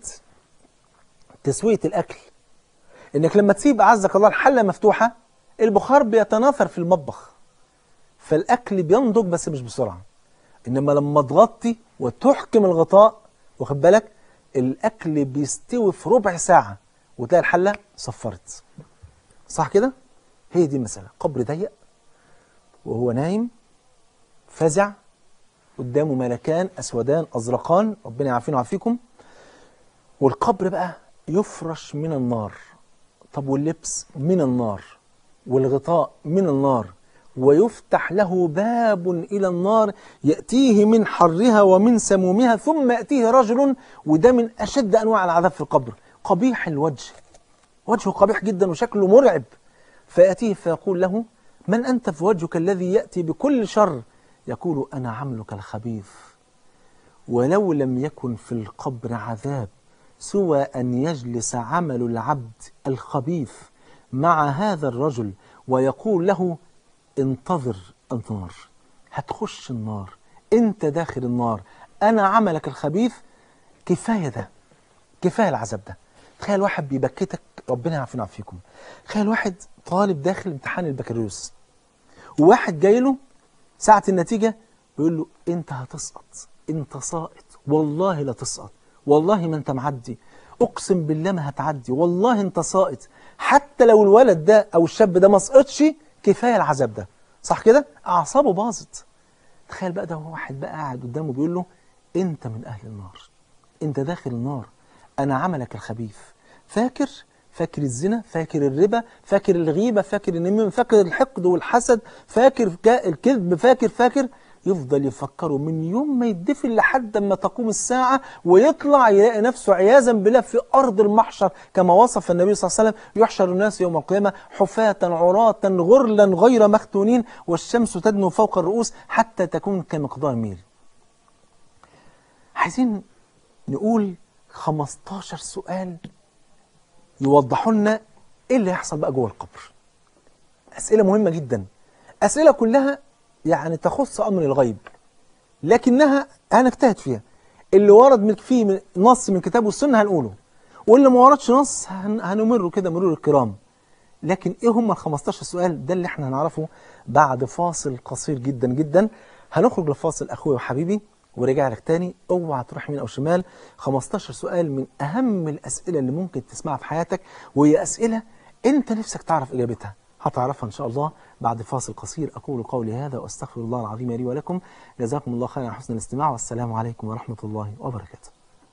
تسوية الأكل إنك لما تسيب أعزك الله الحلة مفتوحة البخار بيتناثر في المطبخ فالأكل بينضج بس مش بسرعة إنما لما تغطي وتحكم الغطاء واخد بالك الأكل بيستوي في ربع ساعة وتلاقي الحلة صفرت صح كده؟ هي دي المسألة قبر ضيق وهو نايم فزع قدامه ملكان أسودان أزرقان ربنا يعافينا ويعافيكم والقبر بقى يفرش من النار طب واللبس من النار والغطاء من النار ويفتح له باب إلى النار يأتيه من حرها ومن سمومها ثم يأتيه رجل وده من أشد أنواع العذاب في القبر قبيح الوجه وجهه قبيح جدا وشكله مرعب فيأتيه فيقول له من أنت في وجهك الذي يأتي بكل شر يقول أنا عملك الخبيث ولو لم يكن في القبر عذاب سوى أن يجلس عمل العبد الخبيث مع هذا الرجل ويقول له انتظر النار هتخش النار انت داخل النار انا عملك الخبيث كفايه ده كفايه العذاب ده تخيل واحد بيبكتك ربنا يعافينا ويعافيكم تخيل واحد طالب داخل امتحان البكالوريوس وواحد جاي له ساعة النتيجة بيقول له انت هتسقط انت ساقط والله لا تسقط والله ما انت معدي اقسم بالله ما هتعدي والله انت ساقط حتى لو الولد ده او الشاب ده ما سقطش كفايه العذاب ده صح كده اعصابه باظت تخيل بقى ده واحد بقى قاعد قدامه بيقول له انت من اهل النار انت داخل النار انا عملك الخبيث فاكر فاكر الزنا فاكر الربا فاكر الغيبه فاكر النميمه فاكر الحقد والحسد فاكر الكذب فاكر فاكر يفضل يفكره من يوم ما يدفن لحد ما تقوم الساعة ويطلع يلاقي نفسه عياذا بالله في أرض المحشر كما وصف النبي صلى الله عليه وسلم يحشر الناس يوم القيامة حفاة عراة غرلا غير مختونين والشمس تدنو فوق الرؤوس حتى تكون كمقدار ميل عايزين نقول 15 سؤال يوضحوا لنا ايه اللي هيحصل بقى جوه القبر اسئله مهمه جدا اسئله كلها يعني تخص امر الغيب لكنها هنجتهد فيها اللي ورد من فيه من نص من الكتاب والسنه هنقوله واللي ما وردش نص هن- هنمره كده مرور الكرام لكن ايه هم ال 15 سؤال ده اللي احنا هنعرفه بعد فاصل قصير جدا جدا هنخرج لفاصل اخويا وحبيبي ورجع لك تاني اوعى تروح يمين او شمال 15 سؤال من اهم الاسئله اللي ممكن تسمعها في حياتك وهي اسئله انت نفسك تعرف اجابتها هتعرفها ان شاء الله بعد فاصل قصير اقول قولي هذا واستغفر الله العظيم لي ولكم جزاكم الله خيرا على حسن الاستماع والسلام عليكم ورحمه الله وبركاته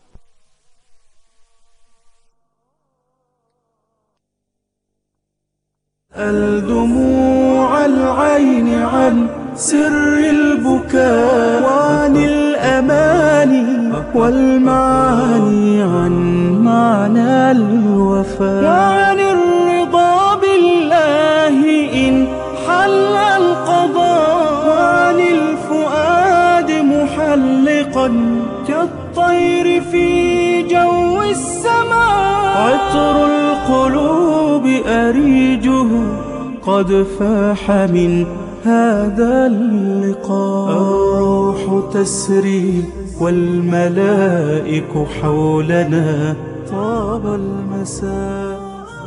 الدموع العين عن سر البكاء وعن الأماني والمعاني عن معنى الوفاء وعن الرضا بالله إن حل القضاء وعن الفؤاد محلقا كالطير في جو السماء عطر القلوب أريجه قد فاح من هذا اللقاء الروح تسري والملائك حولنا طاب المساء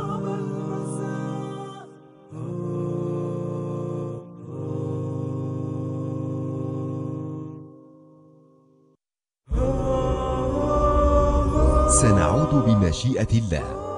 سنعود بمشيئة الله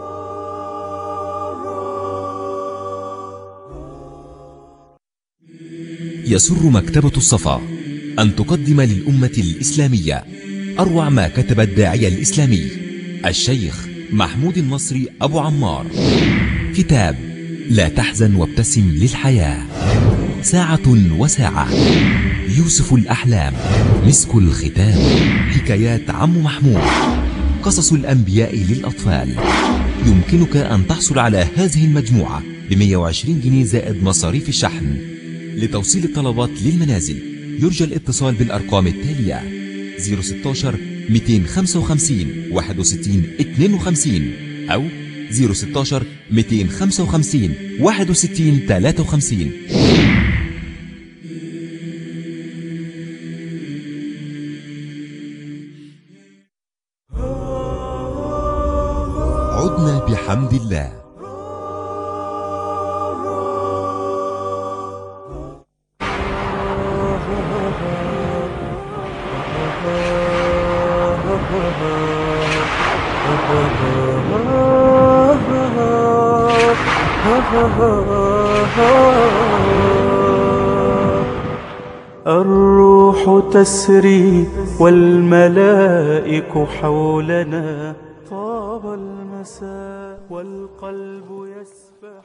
يسر مكتبة الصفا أن تقدم للأمة الإسلامية أروع ما كتب الداعية الإسلامي الشيخ محمود النصري أبو عمار كتاب لا تحزن وابتسم للحياة ساعة وساعة يوسف الأحلام مسك الختام حكايات عم محمود قصص الأنبياء للأطفال يمكنك أن تحصل على هذه المجموعة ب 120 جنيه زائد مصاريف الشحن لتوصيل الطلبات للمنازل يرجى الاتصال بالأرقام التالية 016 255 61 52 أو 016 255 61 53 عدنا بحمد الله الروح تسري والملائك حولنا طاب المساء والقلب يسبح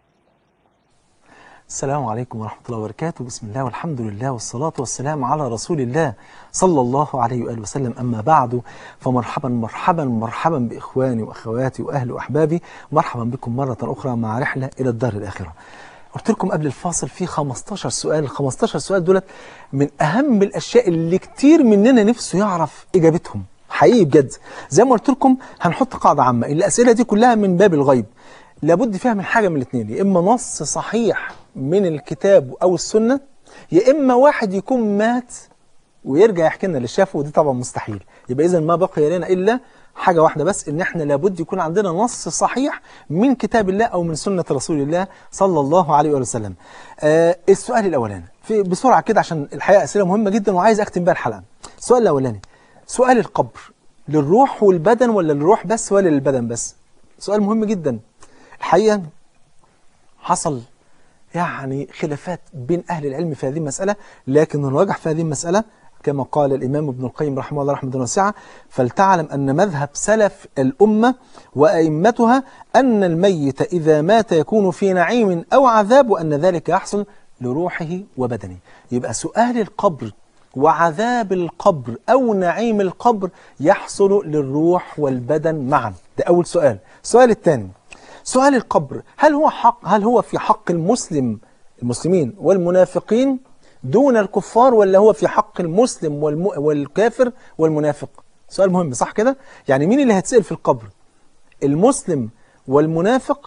السلام عليكم ورحمة الله وبركاته بسم الله والحمد لله والصلاة والسلام على رسول الله صلى الله عليه وآله وسلم أما بعد فمرحبا مرحبا مرحبا بإخواني وأخواتي وأهلي وأحبابي مرحبا بكم مرة أخرى مع رحلة إلى الدار الآخرة قلت لكم قبل الفاصل في 15 سؤال ال 15 سؤال دولت من أهم الأشياء اللي كتير مننا نفسه يعرف إجابتهم حقيقي بجد زي ما قلت لكم هنحط قاعدة عامة الأسئلة دي كلها من باب الغيب لابد فيها من حاجة من الاثنين يا إما نص صحيح من الكتاب أو السنة يا إما واحد يكون مات ويرجع يحكي لنا اللي شافه ودي طبعا مستحيل يبقى إذا ما بقي لنا إلا حاجة واحدة بس إن إحنا لابد يكون عندنا نص صحيح من كتاب الله أو من سنة رسول الله صلى الله عليه وآله وسلم آه السؤال الأولاني في بسرعة كده عشان الحقيقة أسئلة مهمة جدا وعايز أختم بيها الحلقة السؤال الأولاني سؤال القبر للروح والبدن ولا للروح بس ولا للبدن بس سؤال مهم جدا الحقيقة حصل يعني خلافات بين أهل العلم في هذه المسألة لكن الراجح في هذه المسألة كما قال الإمام ابن القيم رحمه الله رحمة واسعة فلتعلم أن مذهب سلف الأمة وأئمتها أن الميت إذا مات يكون في نعيم أو عذاب وأن ذلك يحصل لروحه وبدنه يبقى سؤال القبر وعذاب القبر أو نعيم القبر يحصل للروح والبدن معا ده أول سؤال السؤال الثاني سؤال القبر هل هو حق هل هو في حق المسلم المسلمين والمنافقين دون الكفار ولا هو في حق المسلم والم... والكافر والمنافق سؤال مهم صح كده يعني مين اللي هتسأل في القبر المسلم والمنافق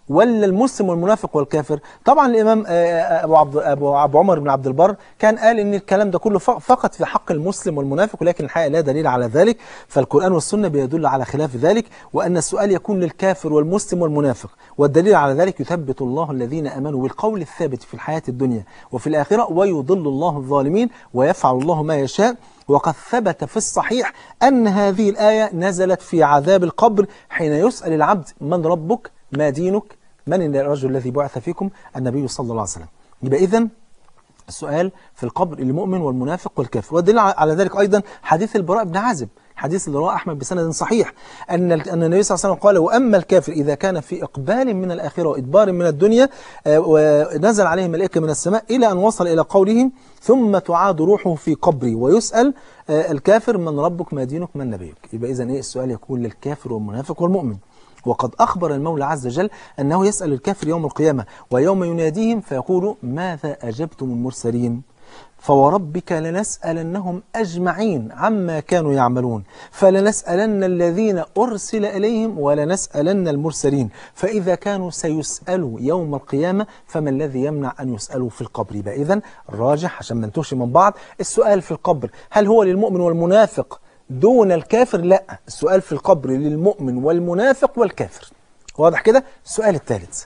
ولا المسلم والمنافق والكافر طبعا الامام آه، ابو عبد ابو أبو عمر بن عبد البر كان قال ان الكلام ده كله ف- فقط في حق المسلم والمنافق ولكن الحقيقه لا دليل على ذلك فالقران والسنه بيدل على خلاف ذلك وان السؤال يكون للكافر والمسلم والمنافق والدليل على ذلك يثبت الله الذين امنوا بالقول الثابت في الحياه الدنيا وفي الاخره ويضل الله الظالمين ويفعل الله ما يشاء وقد ثبت في الصحيح أن هذه الآية نزلت في عذاب القبر حين يسأل العبد من ربك ما دينك من الرجل الذي بعث فيكم النبي صلى الله عليه وسلم يبقى إذن السؤال في القبر المؤمن والمنافق والكافر والدليل على ذلك أيضا حديث البراء بن عازب حديث اللي رواه أحمد بسند صحيح أن أن النبي صلى الله عليه وسلم قال وأما الكافر إذا كان في إقبال من الآخرة وإدبار من الدنيا آه، ونزل عليه ملائكة من السماء إلى أن وصل إلى قوله ثم تعاد روحه في قبري ويسأل آه، الكافر من ربك ما دينك من نبيك يبقى إذا إيه السؤال يكون للكافر والمنافق والمؤمن وقد أخبر المولى عز وجل أنه يسأل الكافر يوم القيامة ويوم يناديهم فيقول ماذا أجبتم المرسلين فوربك لنسألنهم أجمعين عما كانوا يعملون فلنسألن الذين أرسل إليهم ولنسألن المرسلين فإذا كانوا سيسألوا يوم القيامة فما الذي يمنع أن يسألوا في القبر يبقى إذن الراجح عشان ما نتوهش من بعض السؤال في القبر هل هو للمؤمن والمنافق دون الكافر لا السؤال في القبر للمؤمن والمنافق والكافر واضح كده السؤال الثالث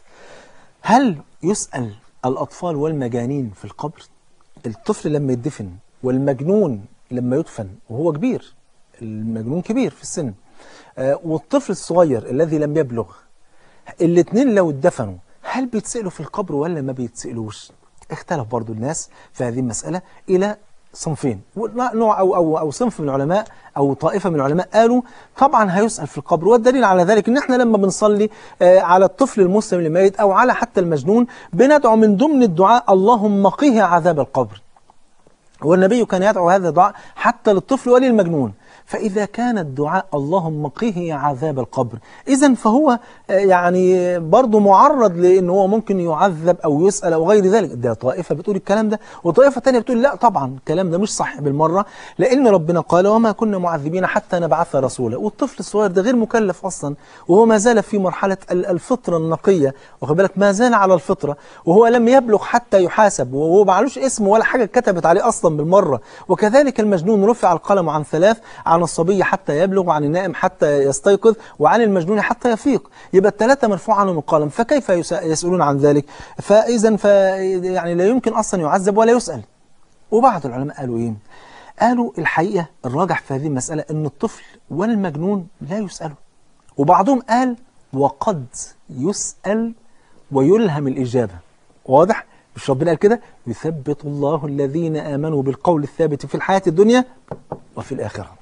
هل يسأل الأطفال والمجانين في القبر الطفل لما يدفن والمجنون لما يدفن وهو كبير المجنون كبير في السن آه، والطفل الصغير الذي لم يبلغ الاثنين لو اتدفنوا هل بيتسألوا في القبر ولا ما بيتسألوش اختلف برضو الناس في هذه المسألة إلى صنفين نوع أو, أو, أو صنف من العلماء أو طائفة من العلماء قالوا طبعا هيسأل في القبر والدليل على ذلك إن احنا لما بنصلي آه، على الطفل المسلم الميت أو على حتى المجنون بندعو من ضمن الدعاء اللهم قه عذاب القبر والنبي كان يدعو هذا الدعاء حتى للطفل وللمجنون فإذا كان الدعاء اللهم قه عذاب القبر إذا فهو آه، يعني برضه معرض لأن هو ممكن يعذب أو يسأل أو غير ذلك ده طائفة بتقول الكلام ده وطائفة تانية بتقول لا طبعا الكلام ده مش صح بالمرة لأن ربنا قال وما كنا معذبين حتى نبعث رسولا والطفل الصغير ده غير مكلف أصلا وهو ما زال في مرحلة ال- الفطرة النقية واخد بالك ما زال على الفطرة وهو لم يبلغ حتى يحاسب وهو معلوش اسم ولا حاجة كتبت عليه أصلا بالمرة وكذلك المجنون رفع القلم عن ثلاث عن الصبي حتى يبلغ وعن النائم حتى يستيقظ وعن المجنون حتى يفيق يبقى الثلاثة مرفوع عنهم القلم فكيف يس- يسألون عن ذلك فإذا ف يعني لا يمكن أصلا يعذب ولا يسأل وبعض العلماء قالوا إيه قالوا الحقيقة الراجح في هذه المسألة أن الطفل والمجنون لا يسألوا وبعضهم قال وقد يسأل ويلهم الإجابة واضح؟ مش ربنا قال كده يثبت الله الذين آمنوا بالقول الثابت في الحياة الدنيا وفي الآخرة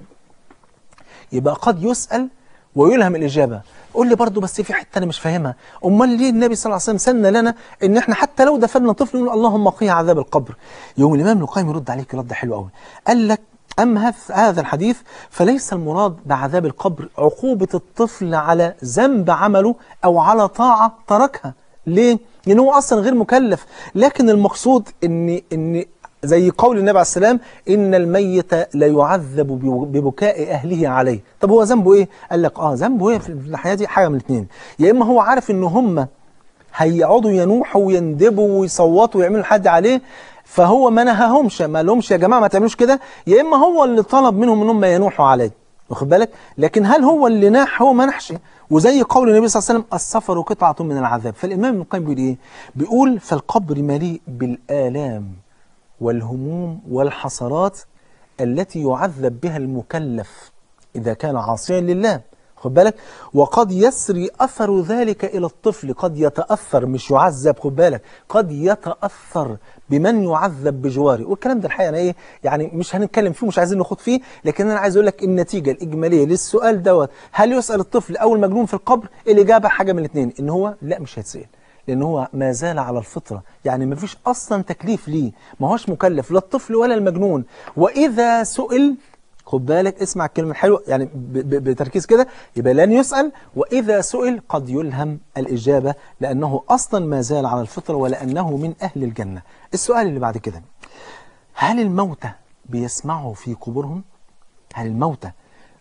يبقى قد يسأل ويلهم الإجابة قول لي برضو بس في حتة أنا مش فاهمها أمال ليه النبي صلى الله عليه وسلم سن لنا إن إحنا حتى لو دفننا طفل نقول اللهم قيه عذاب القبر يوم الإمام ابن القيم يرد عليك رد حلو قوي قال لك أما هذ- هذا الحديث فليس المراد بعذاب القبر عقوبة الطفل على ذنب عمله أو على طاعة تركها ليه؟ لأن هو أصلا غير مكلف لكن المقصود إن إن زي قول النبي عليه السلام إن الميت لا يعذب ببكاء أهله عليه طب هو ذنبه إيه؟ قال لك آه ذنبه إيه في الحياة دي حاجة من الاثنين يا إما هو عارف إن هم هيقعدوا ينوحوا ويندبوا ويصوتوا ويعملوا حد عليه فهو ما نهاهمش ما لهمش يا جماعة ما تعملوش كده يا إما هو اللي طلب منهم إن هم ينوحوا عليه واخد بالك لكن هل هو اللي ناح هو ما نحش وزي قول النبي صلى الله عليه وسلم السفر قطعة من العذاب فالإمام ابن القيم بيقول إيه بيقول فالقبر مليء بالآلام والهموم والحسرات التي يعذب بها المكلف إذا كان عاصيا لله خد بالك وقد يسري أثر ذلك إلى الطفل قد يتأثر مش يعذب خد بالك قد يتأثر بمن يعذب بجواره والكلام ده الحقيقة أنا إيه يعني مش هنتكلم فيه مش عايزين نخوض فيه لكن أنا عايز أقول لك النتيجة الإجمالية للسؤال دوت هل يسأل الطفل أو المجنون في القبر الإجابة حاجة من الاثنين إن هو لا مش هيتسأل لأن هو ما زال على الفطرة يعني ما فيش أصلا تكليف ليه ما هوش مكلف لا الطفل ولا المجنون وإذا سئل خد بالك اسمع الكلمة الحلوة يعني ب- ب- بتركيز كده يبقى لن يسأل وإذا سئل قد يلهم الإجابة لأنه أصلا ما زال على الفطرة ولأنه من أهل الجنة السؤال اللي بعد كده هل الموتى بيسمعوا في قبورهم هل الموتى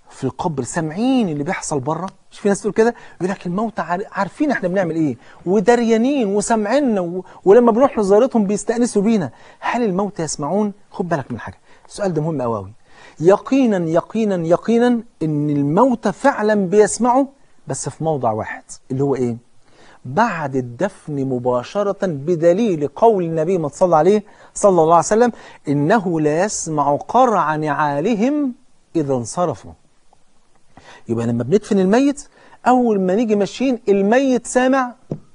في القبر سامعين اللي بيحصل بره مش في ناس تقول كده يقول لك الموتى عار- عارفين احنا بنعمل ايه ودريانين وسامعيننا و... ولما بنروح لزيارتهم بيستأنسوا بينا هل الموتى يسمعون خد بالك من حاجه السؤال ده مهم قوي قوي يقينا يقينا يقينا ان الموتى فعلا بيسمعوا بس في موضع واحد اللي هو ايه بعد الدفن مباشرة بدليل قول النبي ما صلى عليه صلى الله عليه وسلم إنه لا يسمع قرع نعالهم إذا انصرفوا يبقى لما بندفن الميت أول ما نيجي ماشيين الميت سامع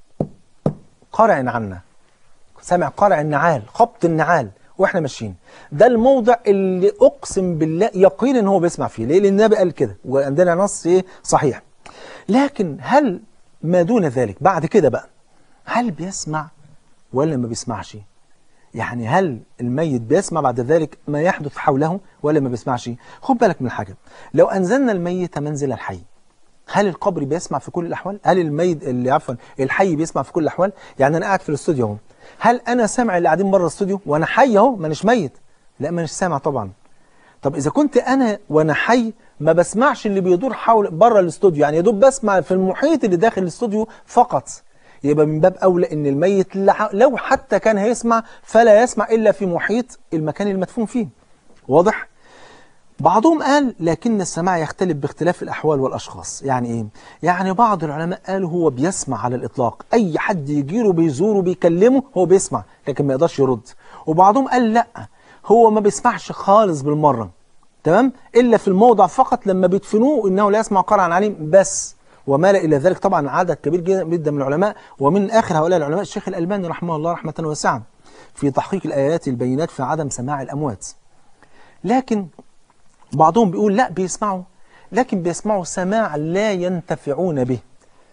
قرع عنا سامع قرع النعال خبط النعال واحنا ماشيين ده الموضع اللي اقسم بالله يقينا ان هو بيسمع فيه ليه لان النبي قال كده وعندنا نص ايه صحيح لكن هل ما دون ذلك بعد كده بقى هل بيسمع ولا ما بيسمعش يعني هل الميت بيسمع بعد ذلك ما يحدث حوله ولا ما بيسمعش خد بالك من حاجة لو أنزلنا الميت منزل الحي هل القبر بيسمع في كل الأحوال هل الميت اللي عفوا الحي بيسمع في كل الأحوال يعني أنا قاعد في الاستوديو اهو هل أنا سامع اللي قاعدين بره الاستوديو وأنا حي اهو مانيش ميت لا مانيش سامع طبعا طب إذا كنت أنا وأنا حي ما بسمعش اللي بيدور حول بره الاستوديو يعني يا دوب بسمع في المحيط اللي داخل الاستوديو فقط يبقى من باب أولى إن الميت لح- لو حتى كان هيسمع فلا يسمع إلا في محيط المكان المدفون فيه واضح؟ بعضهم قال لكن السماع يختلف باختلاف الأحوال والأشخاص يعني إيه؟ يعني بعض العلماء قالوا هو بيسمع على الإطلاق أي حد يجيله بيزوره بيكلمه هو بيسمع لكن ما يقدرش يرد وبعضهم قال لا هو ما بيسمعش خالص بالمرة تمام إلا في الموضع فقط لما بيدفنوه إنه لا يسمع قرعا عليم بس وما لا إلى ذلك طبعا عدد كبير جدا جدا من العلماء ومن آخر هؤلاء العلماء الشيخ الألباني رحمه الله رحمة واسعة في تحقيق الآيات البينات في عدم سماع الأموات لكن بعضهم بيقول لا بيسمعوا لكن بيسمعوا سماع لا ينتفعون به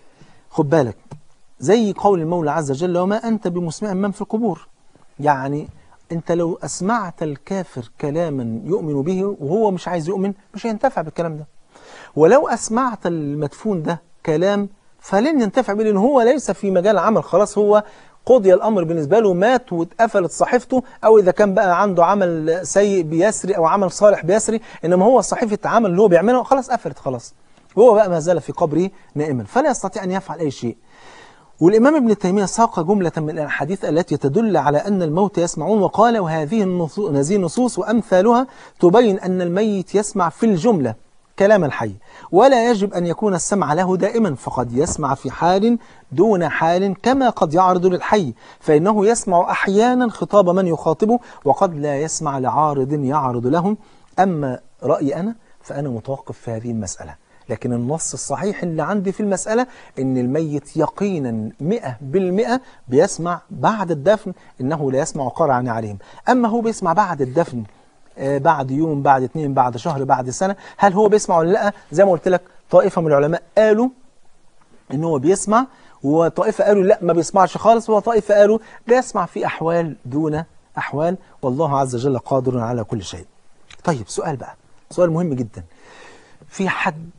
خد بالك زي قول المولى عز وجل وما أنت بمسمع من في القبور يعني أنت لو أسمعت الكافر كلاما يؤمن به وهو مش عايز يؤمن مش هينتفع بالكلام ده ولو أسمعت المدفون ده كلام فلن ينتفع به لأن هو ليس في مجال العمل خلاص هو قضي الأمر بالنسبة له مات واتقفلت صحيفته أو إذا كان بقى عنده عمل سيء بيسري أو عمل صالح بيسري إنما هو صحيفة عمل اللي هو بيعملها خلاص قفلت خلاص وهو بقى ما زال في قبره نائما فلا يستطيع أن يفعل أي شيء والإمام ابن تيمية ساق جملة من الأحاديث التي تدل على أن الموت يسمعون وقال وهذه النصوص, هذه النصوص وأمثالها تبين أن الميت يسمع في الجملة كلام الحي ولا يجب أن يكون السمع له دائما فقد يسمع في حال دون حال كما قد يعرض للحي فإنه يسمع أحيانا خطاب من يخاطبه وقد لا يسمع لعارض يعرض له أما رأيي أنا فأنا متوقف في هذه المسألة لكن النص الصحيح اللي عندي في المسألة إن الميت يقينا مئة بالمئة بيسمع بعد الدفن إنه لا يسمع قرعا عليهم أما هو بيسمع بعد الدفن آه، بعد يوم بعد اتنين بعد شهر بعد سنة هل هو بيسمع ولا لا زي ما قلت لك طائفة من العلماء قالوا ان هو بيسمع وطائفة قالوا لا ما بيسمعش خالص وطائفة قالوا بيسمع في أحوال دون أحوال والله عز وجل قادر على كل شيء طيب سؤال بقى سؤال مهم جدا في حد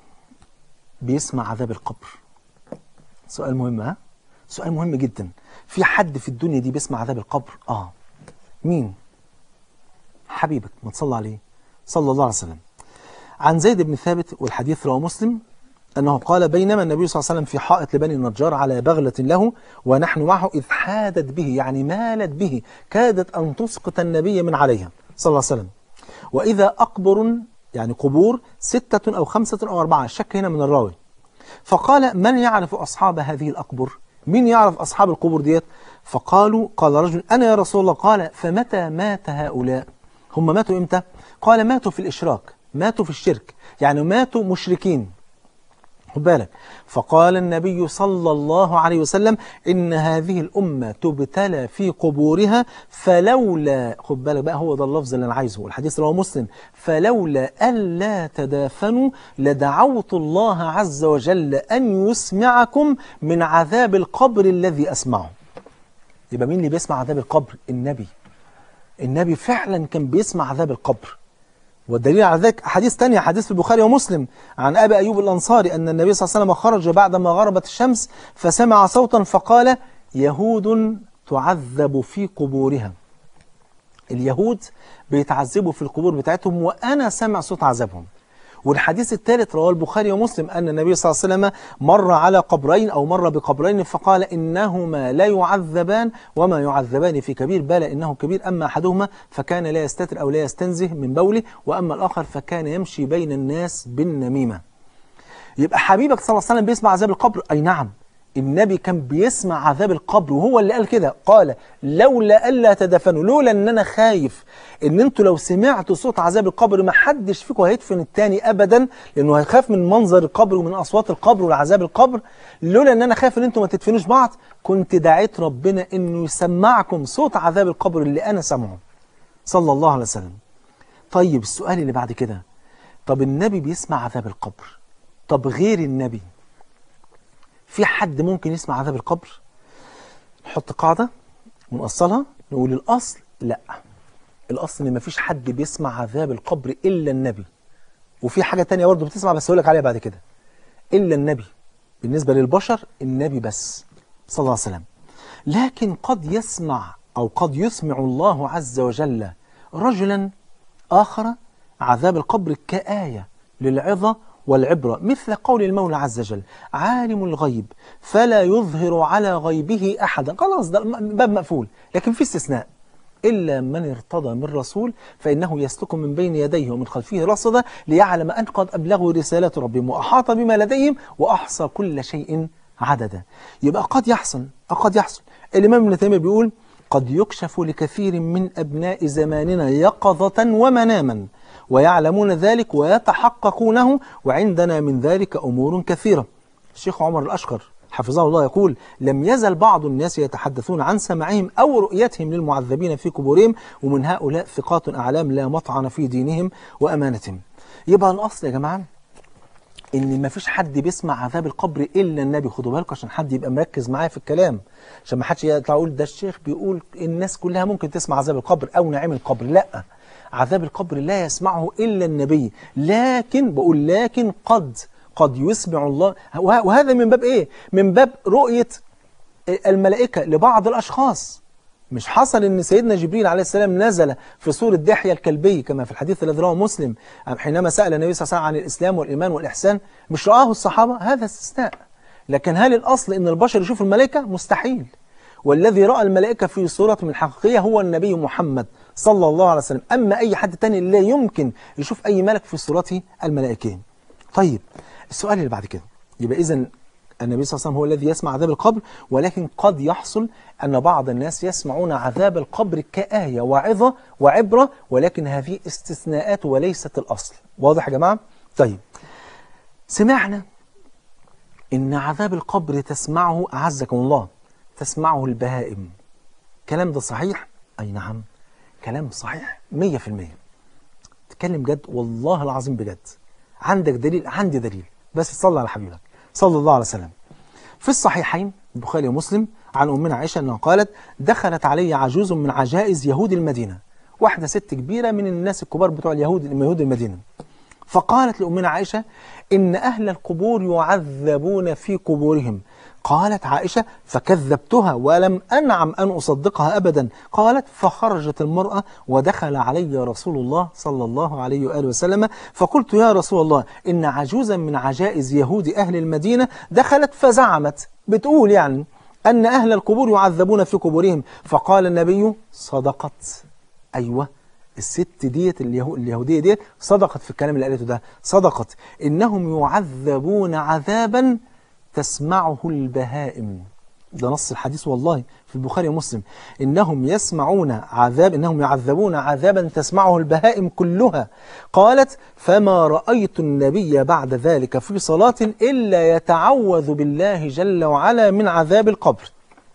بيسمع عذاب القبر سؤال مهم ها سؤال مهم جدا في حد في الدنيا دي بيسمع عذاب القبر اه مين حبيبك ما تصلى عليه صلى الله عليه وسلم عن زيد بن ثابت والحديث رواه مسلم أنه قال بينما النبي صلى الله عليه وسلم في حائط لبني النجار على بغلة له ونحن معه إذ حادت به يعني مالت به كادت أن تسقط النبي من عليها صلى الله عليه وسلم وإذا أقبر يعني قبور ستة أو خمسة أو أربعة الشك هنا من الراوي فقال من يعرف أصحاب هذه الأقبر مين يعرف أصحاب القبور ديت فقالوا قال رجل أنا يا رسول الله قال فمتى مات هؤلاء هم ماتوا إمتى قال ماتوا في الإشراك ماتوا في الشرك يعني ماتوا مشركين خد بالك فقال النبي صلى الله عليه وسلم إن هذه الأمة تبتلى في قبورها فلولا خد بالك بقى هو ده اللفظ اللي أنا عايزه والحديث رواه مسلم فلولا ألا تدافنوا لدعوت الله عز وجل أن يسمعكم من عذاب القبر الذي أسمعه يبقى مين اللي بيسمع عذاب القبر النبي النبي فعلا كان بيسمع عذاب القبر والدليل على ذلك حديث تانية حديث في البخاري ومسلم عن أبي أيوب الأنصاري أن النبي صلى الله عليه وسلم خرج بعدما غربت الشمس فسمع صوتا فقال يهود تعذب في قبورها اليهود بيتعذبوا في القبور بتاعتهم وأنا سمع صوت عذابهم والحديث الثالث رواه البخاري ومسلم أن النبي صلى الله عليه وسلم مر على قبرين أو مر بقبرين فقال إنهما لا يعذبان وما يعذبان في كبير بل إنه كبير أما أحدهما فكان لا يستتر أو لا يستنزه من بوله وأما الآخر فكان يمشي بين الناس بالنميمة يبقى حبيبك صلى الله عليه وسلم بيسمع عذاب القبر أي نعم النبي كان بيسمع عذاب القبر وهو اللي قال كده قال لولا الا تدفنوا لولا ان انا خايف ان انتوا لو سمعتوا صوت عذاب القبر ما حدش فيكم هيدفن التاني ابدا لانه هيخاف من منظر القبر ومن اصوات القبر والعذاب القبر لولا ان انا خايف ان انتوا ما تدفنوش بعض كنت دعيت ربنا انه يسمعكم صوت عذاب القبر اللي انا سامعه صلى الله عليه وسلم طيب السؤال اللي بعد كده طب النبي بيسمع عذاب القبر طب غير النبي في حد ممكن يسمع عذاب القبر نحط قاعدة ونقصلها نقول الأصل لا الأصل إن مفيش حد بيسمع عذاب القبر إلا النبي وفي حاجة تانية برضه بتسمع بس هقول لك عليها بعد كده إلا النبي بالنسبة للبشر النبي بس صلى الله عليه وسلم لكن قد يسمع أو قد يسمع الله عز وجل رجلا آخر عذاب القبر كآية للعظة والعبرة مثل قول المولى عز وجل عالم الغيب فلا يظهر على غيبه أحدا خلاص ده باب مقفول لكن في استثناء إلا من ارتضى من رسول فإنه يسلك من بين يديه ومن خلفه رصدا ليعلم أن قد أبلغوا رسالات ربهم وأحاط بما لديهم وأحصى كل شيء عددا يبقى قد يحصل قد يحصل الإمام ابن تيمية بيقول قد يكشف لكثير من أبناء زماننا يقظة ومناما ويعلمون ذلك ويتحققونه وعندنا من ذلك أمور كثيرة الشيخ عمر الأشقر حفظه الله يقول لم يزل بعض الناس يتحدثون عن سماعهم أو رؤيتهم للمعذبين في قبورهم ومن هؤلاء ثقات أعلام لا مطعن في دينهم وأمانتهم يبقى الأصل يا جماعة ان ما فيش حد بيسمع عذاب القبر الا النبي خدوا بالكم عشان حد يبقى مركز معايا في الكلام عشان ما حدش يطلع يقول ده الشيخ بيقول الناس كلها ممكن تسمع عذاب القبر او نعيم القبر لا عذاب القبر لا يسمعه الا النبي لكن بقول لكن قد قد يسمع الله وهذا من باب ايه من باب رؤيه الملائكه لبعض الاشخاص مش حصل ان سيدنا جبريل عليه السلام نزل في سورة دحية الكلبي كما في الحديث الذي رواه مسلم حينما سأل النبي صلى الله عليه وسلم عن الإسلام والإيمان والإحسان مش رآه الصحابة هذا استثناء لكن هل الأصل ان البشر يشوفوا الملائكة مستحيل والذي رأى الملائكة في صورتهم الحقيقية هو النبي محمد صلى الله عليه وسلم أما أي حد تاني لا يمكن يشوف أي ملك في صورته الملائكية طيب السؤال اللي بعد كده يبقى إذا النبي صلى الله عليه وسلم هو الذي يسمع عذاب القبر ولكن قد يحصل أن بعض الناس يسمعون عذاب القبر كآية وعظة وعبرة ولكن هذه استثناءات وليست الأصل واضح يا جماعة؟ طيب سمعنا إن عذاب القبر تسمعه أعزكم الله تسمعه البهائم كلام ده صحيح؟ أي نعم كلام صحيح مية في المية تكلم جد والله العظيم بجد عندك دليل عندي دليل بس صلى على حبيبك صلى الله عليه وسلم في الصحيحين البخاري ومسلم عن أمنا عائشة أنها قالت دخلت علي عجوز من عجائز يهود المدينة واحدة ست كبيرة من الناس الكبار بتوع اليهود يهود المدينة فقالت لأمنا عائشة إن أهل القبور يعذبون في قبورهم قالت عائشة فكذبتها ولم أنعم أن أصدقها أبدا قالت فخرجت المرأة ودخل علي رسول الله صلى الله عليه وآله وسلم فقلت يا رسول الله إن عجوزا من عجائز يهود أهل المدينة دخلت فزعمت بتقول يعني أن أهل القبور يعذبون في قبورهم فقال النبي صدقت أيوة الست ديت اليهو اليهودية ديت صدقت في الكلام اللي قالته ده صدقت إنهم يعذبون عذابا تسمعه البهائم ده نص الحديث والله في البخاري ومسلم إنهم يسمعون عذاب إنهم يعذبون عذابا تسمعه البهائم كلها قالت فما رأيت النبي بعد ذلك في صلاة إلا يتعوذ بالله جل وعلا من عذاب القبر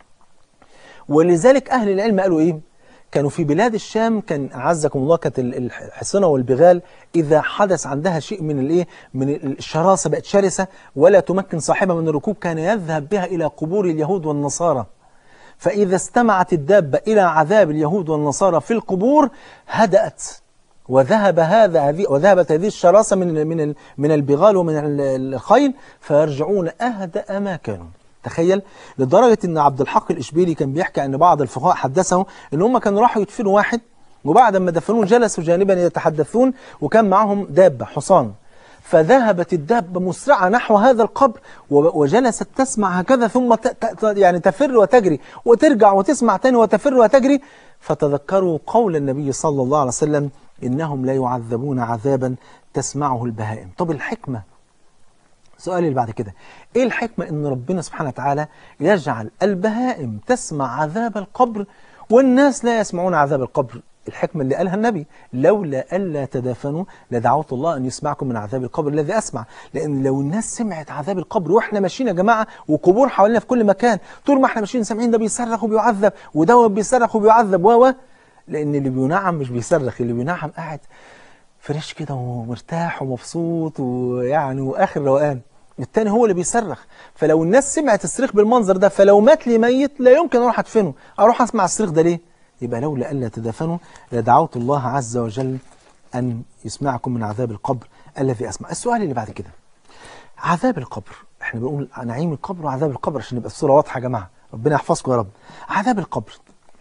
ولذلك أهل العلم قالوا إيه كانوا في بلاد الشام كان أعزكم الله كانت الحصنة والبغال إذا حدث عندها شيء من الإيه من الشراسة بقت شرسة ولا تمكن صاحبها من الركوب كان يذهب بها إلى قبور اليهود والنصارى فإذا استمعت الدابة إلى عذاب اليهود والنصارى في القبور هدأت وذهب هذا هذه وذهبت هذه الشراسة من من من البغال ومن الخيل فيرجعون أهدأ ما كانوا تخيل لدرجة ان عبد الحق الإشبيلي كان بيحكي ان بعض الفقهاء حدثه ان هم كانوا راحوا يدفنوا واحد وبعد ما دفنوه جلسوا جانبا يتحدثون وكان معهم دابة حصان فذهبت الدابة مسرعة نحو هذا القبر و- وجلست تسمع هكذا ثم ت... ت... ت- يعني تفر وتجري وترجع وتسمع تاني وتفر وتجري فتذكروا قول النبي صلى الله عليه وسلم إنهم لا يعذبون عذابا تسمعه البهائم طب الحكمة السؤال اللي بعد كده ايه الحكمة ان ربنا سبحانه وتعالى يجعل البهائم تسمع عذاب القبر والناس لا يسمعون عذاب القبر الحكمة اللي قالها النبي لولا ألا تدافنوا لدعوت الله أن يسمعكم من عذاب القبر الذي أسمع لأن لو الناس سمعت عذاب القبر وإحنا ماشيين يا جماعة وقبور حوالينا في كل مكان طول ما إحنا ماشيين سامعين ده بيصرخ وبيعذب وده بيصرخ وبيعذب و و لأن اللي بينعم مش بيصرخ اللي بينعم قاعد فريش كده ومرتاح ومبسوط ويعني واخر روقان التاني هو اللي بيصرخ فلو الناس سمعت الصريخ بالمنظر ده فلو مات لي ميت لا يمكن اروح ادفنه اروح اسمع الصريخ ده ليه يبقى لولا الا تدفنوا لدعوت الله عز وجل ان يسمعكم من عذاب القبر الذي اسمع السؤال اللي بعد كده عذاب القبر احنا بنقول نعيم القبر وعذاب القبر عشان يبقى الصوره واضحه يا جماعه ربنا يحفظكم يا رب عذاب القبر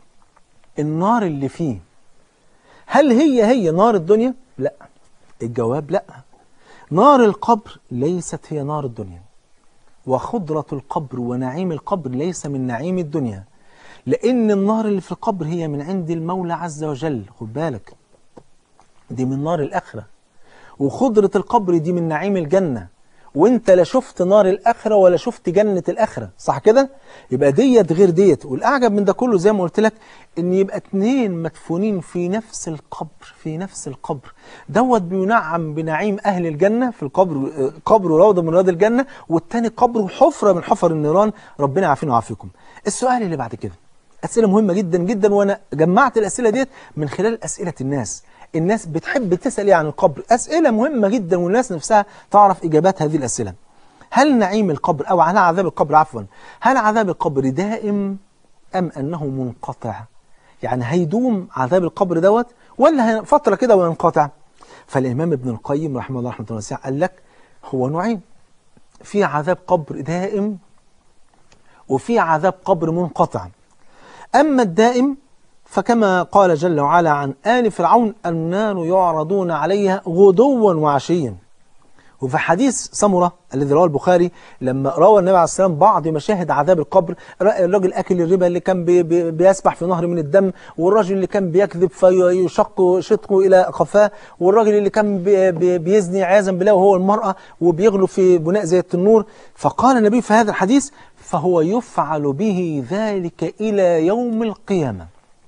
النار اللي فيه هل هي هي نار الدنيا لا الجواب لا نار القبر ليست هي نار الدنيا وخضرة القبر ونعيم القبر ليس من نعيم الدنيا لأن النار اللي في القبر هي من عند المولى عز وجل خد بالك دي من نار الآخرة وخضرة القبر دي من نعيم الجنة وانت لا شفت نار الآخرة ولا شفت جنة الآخرة صح كده يبقى ديت غير ديت والأعجب من ده كله زي ما قلت لك ان يبقى اتنين مدفونين في نفس القبر في نفس القبر دوت بينعم بنعيم أهل الجنة في القبر آه، قبر روضة من روض الجنة والتاني قبر حفرة من حفر النيران ربنا يعافينا ويعافيكم السؤال اللي بعد كده أسئلة مهمة جدا جدا وأنا جمعت الأسئلة ديت من خلال أسئلة الناس الناس بتحب تسأل إيه عن القبر أسئلة مهمة جدا والناس نفسها تعرف إجابات هذه الأسئلة هل نعيم القبر أو هل عذاب القبر عفوا هل عذاب القبر دائم أم أنه منقطع يعني هيدوم عذاب القبر دوت ولا هي- فترة كده وينقطع فالإمام ابن القيم رحمه الله رحمه الله واسعة قال لك هو نوعين في عذاب قبر دائم وفي عذاب قبر منقطع أما الدائم فكما قال جل وعلا عن آل فرعون النار يعرضون عليها غدوا وعشيا وفي حديث سمرة الذي رواه البخاري لما روى النبي عليه السلام بعض مشاهد عذاب القبر رأى الراجل أكل الربا اللي كان بي بي بيسبح في نهر من الدم والراجل اللي كان بيكذب فيشق شدقه إلى قفاه والراجل اللي كان بي بي بيزني عياذا بالله وهو المرأة وبيغلو في بناء زي التنور فقال النبي في هذا الحديث فهو يفعل به ذلك إلى يوم القيامة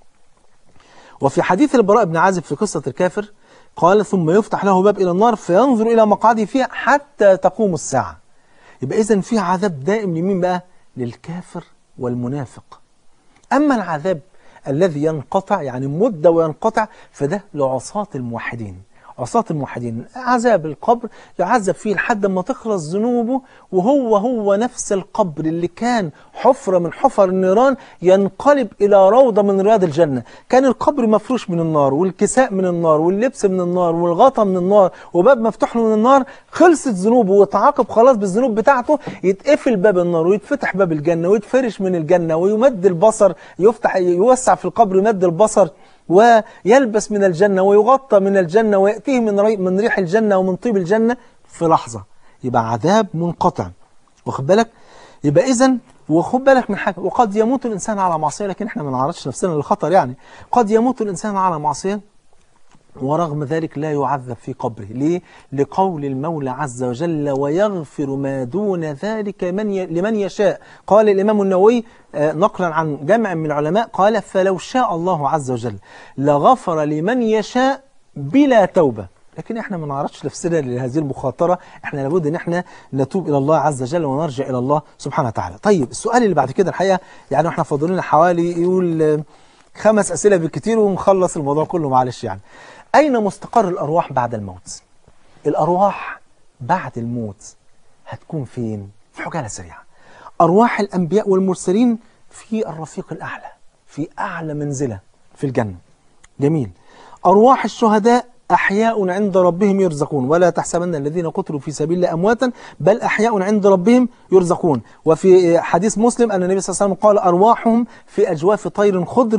وفي حديث البراء بن عازب في قصة الكافر قال ثم يفتح له باب إلى النار فينظر إلى مقعده فيها حتى تقوم الساعة يبقى إذن في عذاب دائم لمين بقى؟ للكافر والمنافق أما العذاب الذي ينقطع يعني مدة وينقطع فده لعصاة الموحدين عصاة الموحدين عذاب القبر يعذب فيه لحد ما تخلص ذنوبه وهو هو نفس القبر اللي كان حفرة من حفر النيران ينقلب إلى روضة من رياض الجنة كان القبر مفروش من النار والكساء من النار واللبس من النار والغطا من النار وباب مفتوح له من النار خلصت ذنوبه وتعاقب خلاص بالذنوب بتاعته يتقفل باب النار ويتفتح باب الجنة ويتفرش من الجنة ويمد البصر يفتح يوسع في القبر يمد البصر ويلبس من الجنة ويغطى من الجنة ويأتيه من ري من ريح الجنة ومن طيب الجنة في لحظة يبقى عذاب منقطع واخد بالك يبقى إذن وخد بالك من حاجة وقد يموت الإنسان على معصية لكن احنا ما نعرضش نفسنا للخطر يعني قد يموت الإنسان على معصية ورغم ذلك لا يعذب في قبره ليه؟ لقول المولى عز وجل ويغفر ما دون ذلك من ي... لمن يشاء قال الإمام النووي آه، نقلا عن جمع من العلماء قال فلو شاء الله عز وجل لغفر لمن يشاء بلا توبة لكن احنا ما نعرضش نفسنا لهذه المخاطرة احنا لابد ان احنا نتوب الى الله عز وجل ونرجع الى الله سبحانه وتعالى طيب السؤال اللي بعد كده الحقيقة يعني احنا فاضلين حوالي يقول آه، خمس أسئلة بالكتير ونخلص الموضوع كله معلش يعني أين مستقر الأرواح بعد الموت الأرواح بعد الموت هتكون فين في حجالة سريعة أرواح الأنبياء والمرسلين في الرفيق الأعلى في أعلى منزلة في الجنة جميل أرواح الشهداء أحياء عند ربهم يرزقون ولا تحسبن الذين قتلوا في سبيل الله أمواتا بل أحياء عند ربهم يرزقون وفي حديث مسلم أن النبي صلى الله عليه وسلم قال أرواحهم في أجواف طير خضر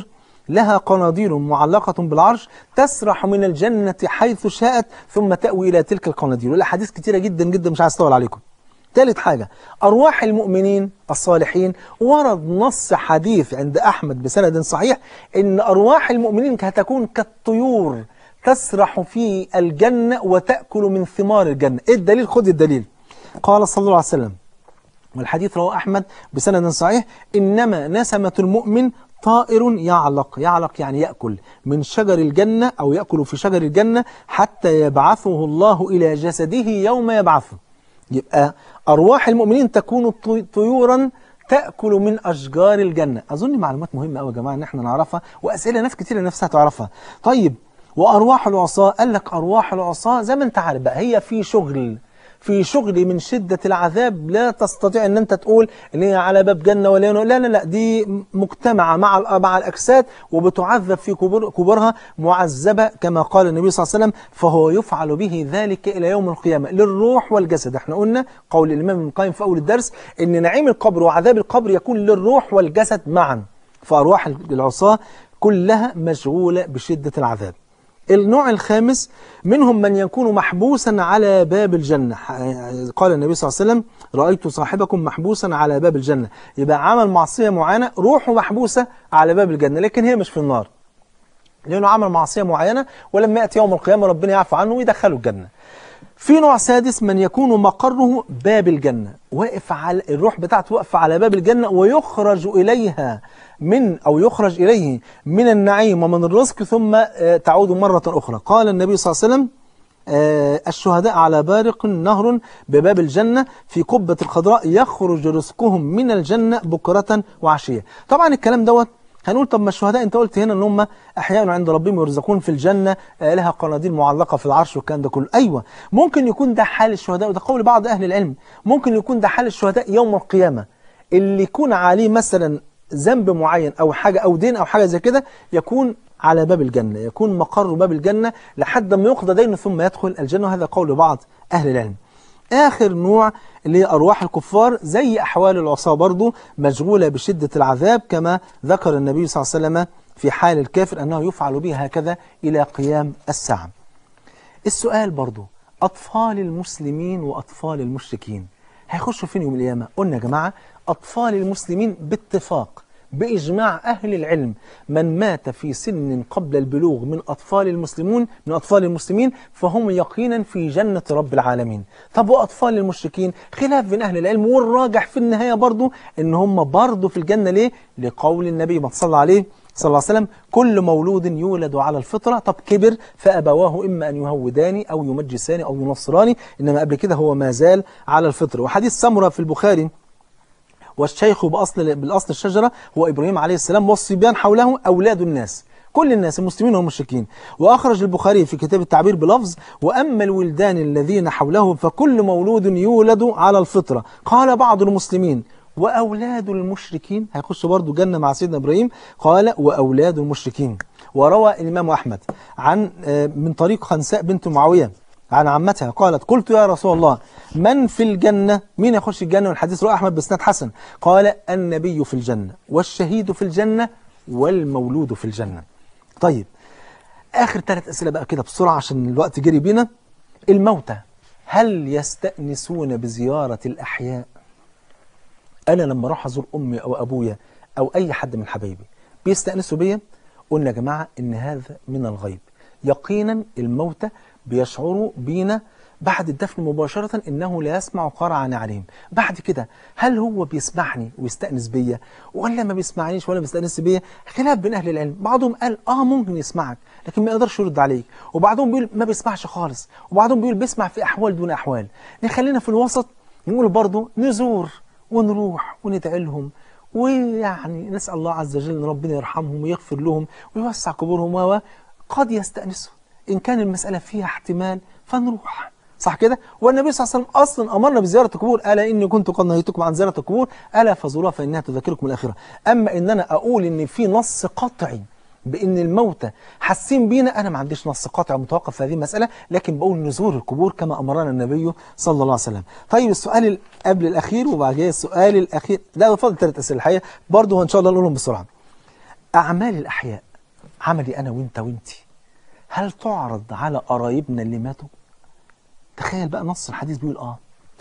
لها قناديل معلقة بالعرش تسرح من الجنة حيث شاءت ثم تأوي إلى تلك القناديل والأحاديث كتيرة جدا جدا مش عايز أطول عليكم ثالث حاجة أرواح المؤمنين الصالحين ورد نص حديث عند أحمد بسند صحيح إن أرواح المؤمنين هتكون كالطيور تسرح في الجنة وتأكل من ثمار الجنة إيه الدليل خذ الدليل قال صلى الله عليه وسلم والحديث رواه أحمد بسند صحيح إنما نسمة المؤمن طائر يعلق يعلق يعني يأكل من شجر الجنة أو يأكل في شجر الجنة حتى يبعثه الله إلى جسده يوم يبعثه يبقى أرواح المؤمنين تكون طي- طيورا تأكل من أشجار الجنة أظن معلومات مهمة أوي يا جماعة إن احنا نعرفها وأسئلة ناس كتير نفسها تعرفها طيب وأرواح العصاة قال لك أرواح العصاة زي ما أنت عارف بقى هي في شغل في شغل من شدة العذاب لا تستطيع ان انت تقول ان هي على باب جنة ولا لا لا لا دي مجتمعة مع الأ- مع الاجساد وبتعذب في كبر كبرها معذبة كما قال النبي صلى الله عليه وسلم فهو يفعل به ذلك الى يوم القيامة للروح والجسد احنا قلنا قول الامام ابن القيم في اول الدرس ان نعيم القبر وعذاب القبر يكون للروح والجسد معا فارواح العصاة كلها مشغولة بشدة العذاب النوع الخامس منهم من يكون محبوسا على باب الجنة قال النبي صلى الله عليه وسلم رأيت صاحبكم محبوسا على باب الجنة يبقى عمل معصية معينة روحه محبوسة على باب الجنة لكن هي مش في النار لأنه عمل معصية معينة ولما يأتي يوم القيامة ربنا يعفو عنه ويدخله الجنة في نوع سادس من يكون مقره باب الجنة واقف على الروح بتاعته واقفة على باب الجنة ويخرج إليها من أو يخرج إليه من النعيم ومن الرزق ثم آه، تعود مرة أخرى قال النبي صلى الله عليه وسلم آه، الشهداء على بارق نهر بباب الجنة في قبة الخضراء يخرج رزقهم من الجنة بكرة وعشية طبعا الكلام دوت هنقول طب ما الشهداء انت قلت هنا ان هم احياء عند ربهم يرزقون في الجنه آه، لها قناديل معلقه في العرش والكلام ده كله ايوه ممكن يكون ده حال الشهداء وده قول بعض اهل العلم ممكن يكون ده حال الشهداء يوم القيامه اللي يكون عليه مثلا ذنب معين او حاجه او دين او حاجه زي كده يكون على باب الجنه يكون مقر باب الجنه لحد ما يقضى دينه ثم يدخل الجنه وهذا قول بعض اهل العلم آخر نوع اللي هي أرواح الكفار زي أحوال العصاة برضو مشغولة بشدة العذاب كما ذكر النبي صلى الله عليه وسلم في حال الكافر أنه يفعل به هكذا إلى قيام الساعة السؤال برضو أطفال المسلمين وأطفال المشركين هيخشوا فين يوم القيامة قلنا يا جماعة أطفال المسلمين باتفاق بإجماع أهل العلم من مات في سن قبل البلوغ من أطفال المسلمون من أطفال المسلمين فهم يقينا في جنة رب العالمين طب وأطفال المشركين خلاف بين أهل العلم والراجح في النهاية برضو إن هم برضو في الجنة ليه لقول النبي ما صلى عليه صلى الله عليه وسلم كل مولود يولد على الفطرة طب كبر فأبواه إما أن يهوداني أو يمجساني أو ينصراني إنما قبل كده هو ما زال على الفطرة وحديث سمرة في البخاري والشيخ بأصل بالأصل الشجرة هو إبراهيم عليه السلام والصبيان حوله أولاد الناس كل الناس المسلمين والمشركين وأخرج البخاري في كتاب التعبير بلفظ وأما الولدان الذين حوله فكل مولود يولد على الفطرة قال بعض المسلمين وأولاد المشركين هيخش برضو جنة مع سيدنا إبراهيم قال وأولاد المشركين وروى الإمام أحمد عن آه، من طريق خنساء بنت معاوية عن عمتها قالت قلت يا رسول الله من في الجنة مين يخش الجنة والحديث رواه أحمد بسناد حسن قال النبي في الجنة والشهيد في الجنة والمولود في الجنة طيب آخر ثلاث أسئلة بقى كده بسرعة عشان الوقت جري بينا الموتى هل يستأنسون بزيارة الأحياء أنا لما أروح أزور أمي أو أبويا أو أي حد من حبايبي بيستأنسوا بيا قلنا يا جماعة إن هذا من الغيب يقينا الموتى بيشعروا بينا بعد الدفن مباشرة إنه لا يسمع قرع نعلهم بعد كده هل هو بيسمعني ويستأنس بيا ولا ما بيسمعنيش ولا بيستأنس بيا خلاف بين أهل العلم بعضهم قال آه ممكن يسمعك لكن ما يقدرش يرد عليك وبعضهم بيقول ما بيسمعش خالص وبعضهم بيقول بيسمع في أحوال دون أحوال نخلينا في الوسط نقول برضه نزور ونروح وندعي لهم ويعني نسأل الله عز وجل أن ربنا يرحمهم ويغفر لهم ويوسع قبورهم و قد يستأنسوا إن كان المسألة فيها احتمال فنروح صح كده والنبي صلى الله عليه وسلم أصلا أمرنا بزيارة القبور ألا إني كنت قد نهيتكم عن زيارة القبور ألا فزوروها فإنها تذكركم الآخرة أما إن أنا أقول إن في نص قطعي بان الموتى حاسين بينا انا ما عنديش نص قاطع متوقف في هذه المساله لكن بقول نزور القبور كما امرنا النبي صلى الله عليه وسلم طيب السؤال ال- قبل الاخير وبعد كده السؤال الاخير لا ده فاضل ثلاث اسئله الحقيقه برضه ان شاء الله نقولهم بسرعه اعمال الاحياء عملي أنا وإنت وإنتي هل تعرض على قرايبنا اللي ماتوا تخيل بقى نص الحديث بيقول آه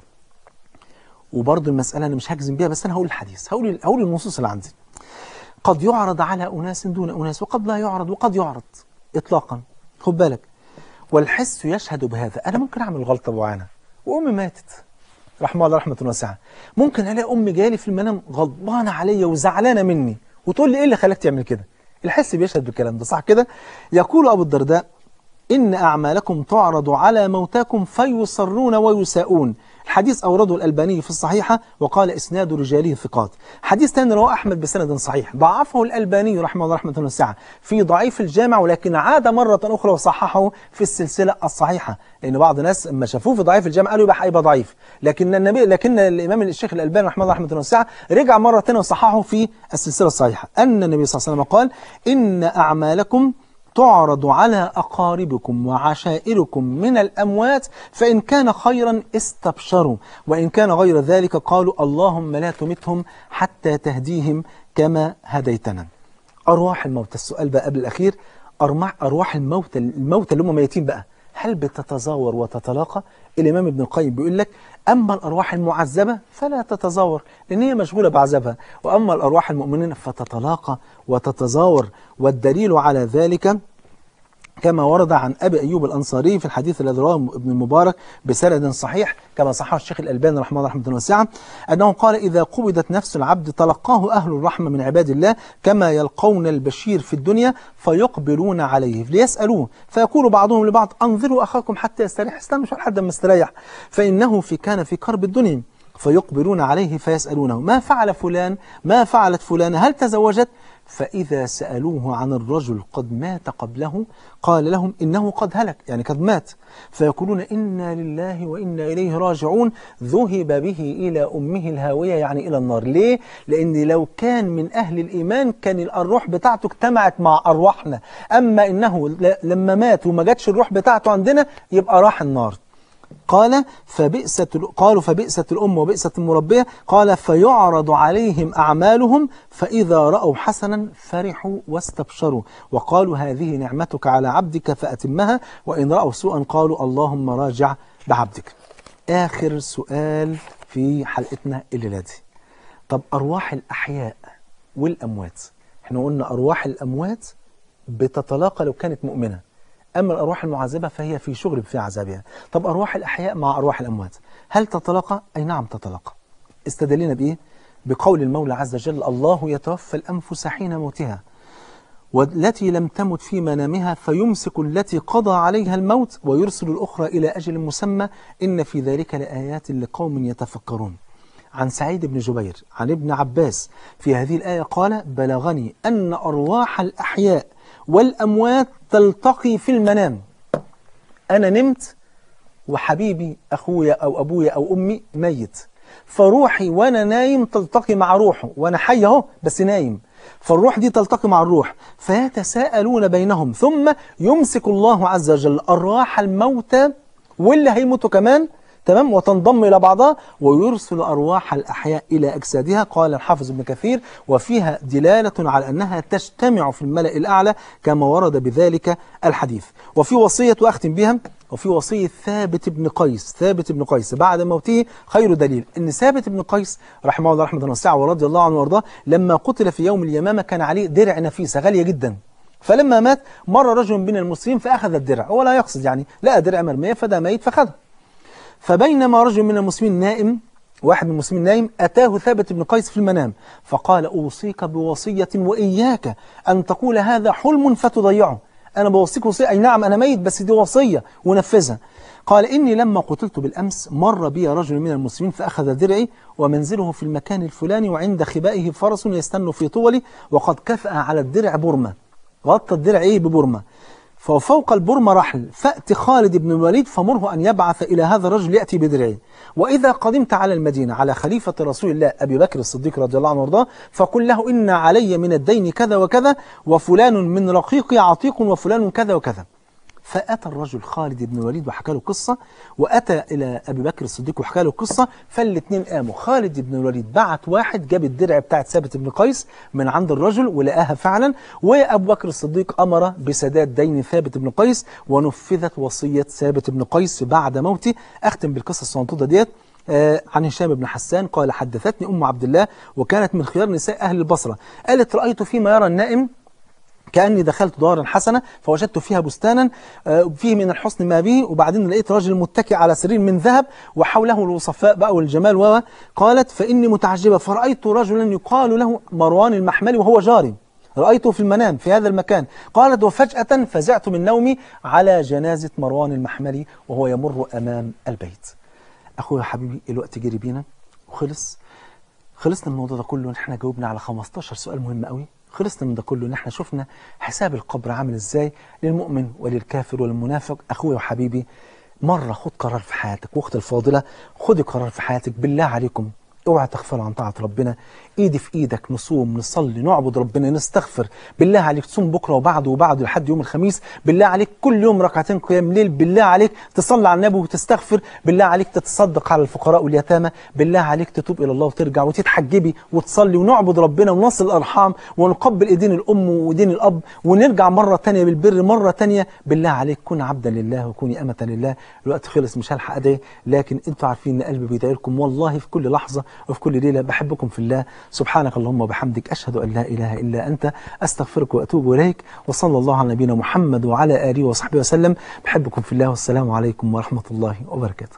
وبرضه المسألة أنا مش هجزم بيها بس أنا هقول الحديث هقول هقول النصوص اللي عندي قد يعرض على أناس دون أناس وقد لا يعرض وقد يعرض إطلاقا خد بالك والحس يشهد بهذا أنا ممكن أعمل غلطة معينة وأمي ماتت رحمه الله رحمة واسعة ممكن ألاقي أمي جالي في المنام غضبانة عليا وزعلانة مني وتقول لي إيه اللي خلاك تعمل كده الحس بيشهد بالكلام ده صح كده يقول أبو الدرداء إن أعمالكم تعرض على موتاكم فيصرون ويساءون الحديث أورده الألباني في الصحيحة وقال إسناد رجاله ثقات حديث ثاني رواه أحمد بسند صحيح ضعفه الألباني رحمه الله رحمة واسعة في ضعيف الجامع ولكن عاد مرة أخرى وصححه في السلسلة الصحيحة لأن بعض الناس لما شافوه في ضعيف الجامع قالوا يبقى هيبقى ضعيف لكن النبي لكن الإمام الشيخ الألباني رحمه الله رحمة واسعة رجع مرة ثانية وصححه في السلسلة الصحيحة أن النبي صلى الله عليه وسلم قال إن أعمالكم تعرض على أقاربكم وعشائركم من الأموات فإن كان خيرا استبشروا وإن كان غير ذلك قالوا اللهم لا تمتهم حتى تهديهم كما هديتنا أرواح الموتى السؤال بقى قبل الأخير أرمع أرواح الموتى الموتى اللي هم ميتين بقى هل بتتزاور وتتلاقى الإمام ابن القيم بيقول لك أما الأرواح المعذبة فلا تتزاور لأن هي مشغولة بعذابها وأما الأرواح المؤمنين فتتلاقى وتتزاور والدليل على ذلك كما ورد عن أبي أيوب الأنصاري في الحديث الذي رواه ابن المبارك بسند صحيح كما صححه الشيخ الألباني رحمه الله رحمة واسعة أنه قال إذا قبضت نفس العبد تلقاه أهل الرحمة من عباد الله كما يلقون البشير في الدنيا فيقبلون عليه ليسألوه فيقول بعضهم لبعض أنظروا أخاكم حتى يستريح استنوا شوف لحد ما يستريح فإنه في كان في كرب الدنيا فيقبلون عليه فيسألونه ما فعل فلان ما فعلت فلانة هل تزوجت فإذا سألوه عن الرجل قد مات قبله قال لهم إنه قد هلك يعني قد مات فيقولون إنا لله وإنا إليه راجعون ذهب به إلى أمه الهاوية يعني إلى النار ليه؟ لأن لو كان من أهل الإيمان كان الروح بتاعته اجتمعت مع أرواحنا أما إنه لما مات وما جاتش الروح بتاعته عندنا يبقى راح النار قال فبئست قالوا فبئست الأم وبئست المربية قال فيعرض عليهم أعمالهم فإذا رأوا حسنا فرحوا واستبشروا وقالوا هذه نعمتك على عبدك فأتمها وإن رأوا سوءا قالوا اللهم راجع بعبدك آخر سؤال في حلقتنا الليلة دي طب أرواح الأحياء والأموات احنا قلنا أرواح الأموات بتتلاقى لو كانت مؤمنة أما الأرواح المعذبة فهي في شغل في عذابها طب أرواح الأحياء مع أرواح الأموات هل تتلاقى؟ أي نعم تتلاقى استدلنا بإيه؟ بقول المولى عز وجل الله يتوفى الأنفس حين موتها والتي لم تمت في منامها فيمسك التي قضى عليها الموت ويرسل الأخرى إلى أجل مسمى إن في ذلك لآيات لقوم يتفكرون عن سعيد بن جبير عن ابن عباس في هذه الآية قال بلغني أن أرواح الأحياء والأموات تلتقي في المنام أنا نمت وحبيبي أخويا أو أبويا أو أمي ميت فروحي وأنا نايم تلتقي مع روحه وأنا حي أهو بس نايم فالروح دي تلتقي مع الروح فيتساءلون بينهم ثم يمسك الله عز وجل أرواح الموتى واللي هيموتوا كمان تمام وتنضم إلى بعضها ويرسل أرواح الأحياء إلى أجسادها قال الحافظ ابن كثير وفيها دلالة على أنها تجتمع في الملأ الأعلى كما ورد بذلك الحديث وفي وصية وأختم بها وفي وصية ثابت بن قيس ثابت بن قيس بعد موته خير دليل ان ثابت بن قيس رحمه الله رحمه واسعه ورضي الله عنه وارضاه لما قتل في يوم اليمامة كان عليه درع نفيسة غالية جدا فلما مات مر رجل من المسلمين فأخذ الدرع هو لا يقصد يعني لقى درع مرمية فده ميت فخذه فبينما رجل من المسلمين نائم واحد من المسلمين نايم أتاه ثابت بن قيس في المنام فقال أوصيك بوصية وإياك أن تقول هذا حلم فتضيعه أنا بوصيك وصية أي نعم أنا ميت بس دي وصية ونفذها قال إني لما قتلت بالأمس مر بي رجل من المسلمين فأخذ درعي ومنزله في المكان الفلاني وعند خبائه فرس يستن في طولي وقد كفأ على الدرع برمة غطى الدرع إيه ببرمة ففوق البرمة رحل فأت خالد بن الوليد فمره أن يبعث إلى هذا الرجل يأتي بدرعه وإذا قدمت على المدينة على خليفة رسول الله أبي بكر الصديق رضي الله عنه وارضاه فقل له إن علي من الدين كذا وكذا وفلان من رقيقي عتيق وفلان كذا وكذا فأتى الرجل خالد بن الوليد وحكى له قصة وأتى إلى أبي بكر الصديق وحكى له قصة فالاثنين قاموا خالد بن الوليد بعت واحد جاب الدرع بتاعت ثابت بن قيس من عند الرجل ولقاها فعلا وأبو بكر الصديق أمر بسداد دين ثابت بن قيس ونفذت وصية ثابت بن قيس بعد موته أختم بالقصة الصنطوطة ديت آه، عن هشام بن حسان قال حدثتني أم عبد الله وكانت من خيار نساء أهل البصرة قالت رأيت فيما يرى النائم كأني دخلت دارا حسنة فوجدت فيها بستانا آه، فيه من الحسن ما به وبعدين لقيت رجل متكئ على سرير من ذهب وحوله الوصفاء بقى والجمال و قالت فإني متعجبة فرأيت رجلا يقال له مروان المحملي وهو جاري رأيته في المنام في هذا المكان قالت وفجأة فزعت من نومي على جنازة مروان المحملي وهو يمر أمام البيت أخويا حبيبي الوقت جري بينا وخلص خلصنا من الموضوع ده كله ان احنا جاوبنا على 15 سؤال مهم قوي خلصنا من ده كله ان احنا شفنا حساب القبر عامل ازاي للمؤمن وللكافر وللمنافق اخويا وحبيبي مره خد قرار في حياتك واختي الفاضله خدي قرار في حياتك بالله عليكم اوعى تغفلوا عن طاعه ربنا ايدي في ايدك نصوم نصلي نعبد ربنا نستغفر بالله عليك تصوم بكره وبعده وبعده لحد يوم الخميس بالله عليك كل يوم ركعتين قيام ليل بالله عليك تصلي على النبي وتستغفر بالله عليك تتصدق على الفقراء واليتامى بالله عليك تتوب الى الله وترجع وتتحجبي وتصلي ونعبد ربنا ونصل الارحام ونقبل ايدين الام ودين الاب ونرجع مره تانية بالبر مره تانية بالله عليك كن عبدا لله وكوني امه لله الوقت خلص مش هلحق ادعي لكن انتوا عارفين ان قلبي بيدعي لكم والله في كل لحظه وفي كل ليله بحبكم في الله سبحانك اللهم وبحمدك اشهد ان لا اله الا انت استغفرك واتوب اليك وصلى الله على نبينا محمد وعلى اله وصحبه وسلم بحبكم في الله والسلام عليكم ورحمه الله وبركاته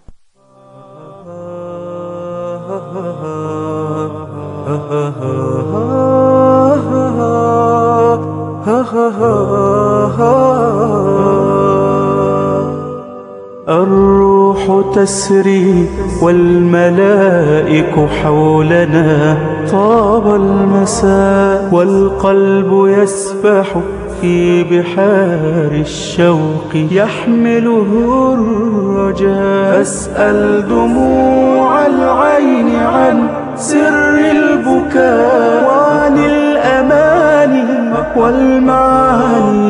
الروح تسري والملائك حولنا طاب المساء والقلب يسبح في بحار الشوق يحمله الرجاء أسأل دموع العين عن سر البكاء وعن الأماني والمعاني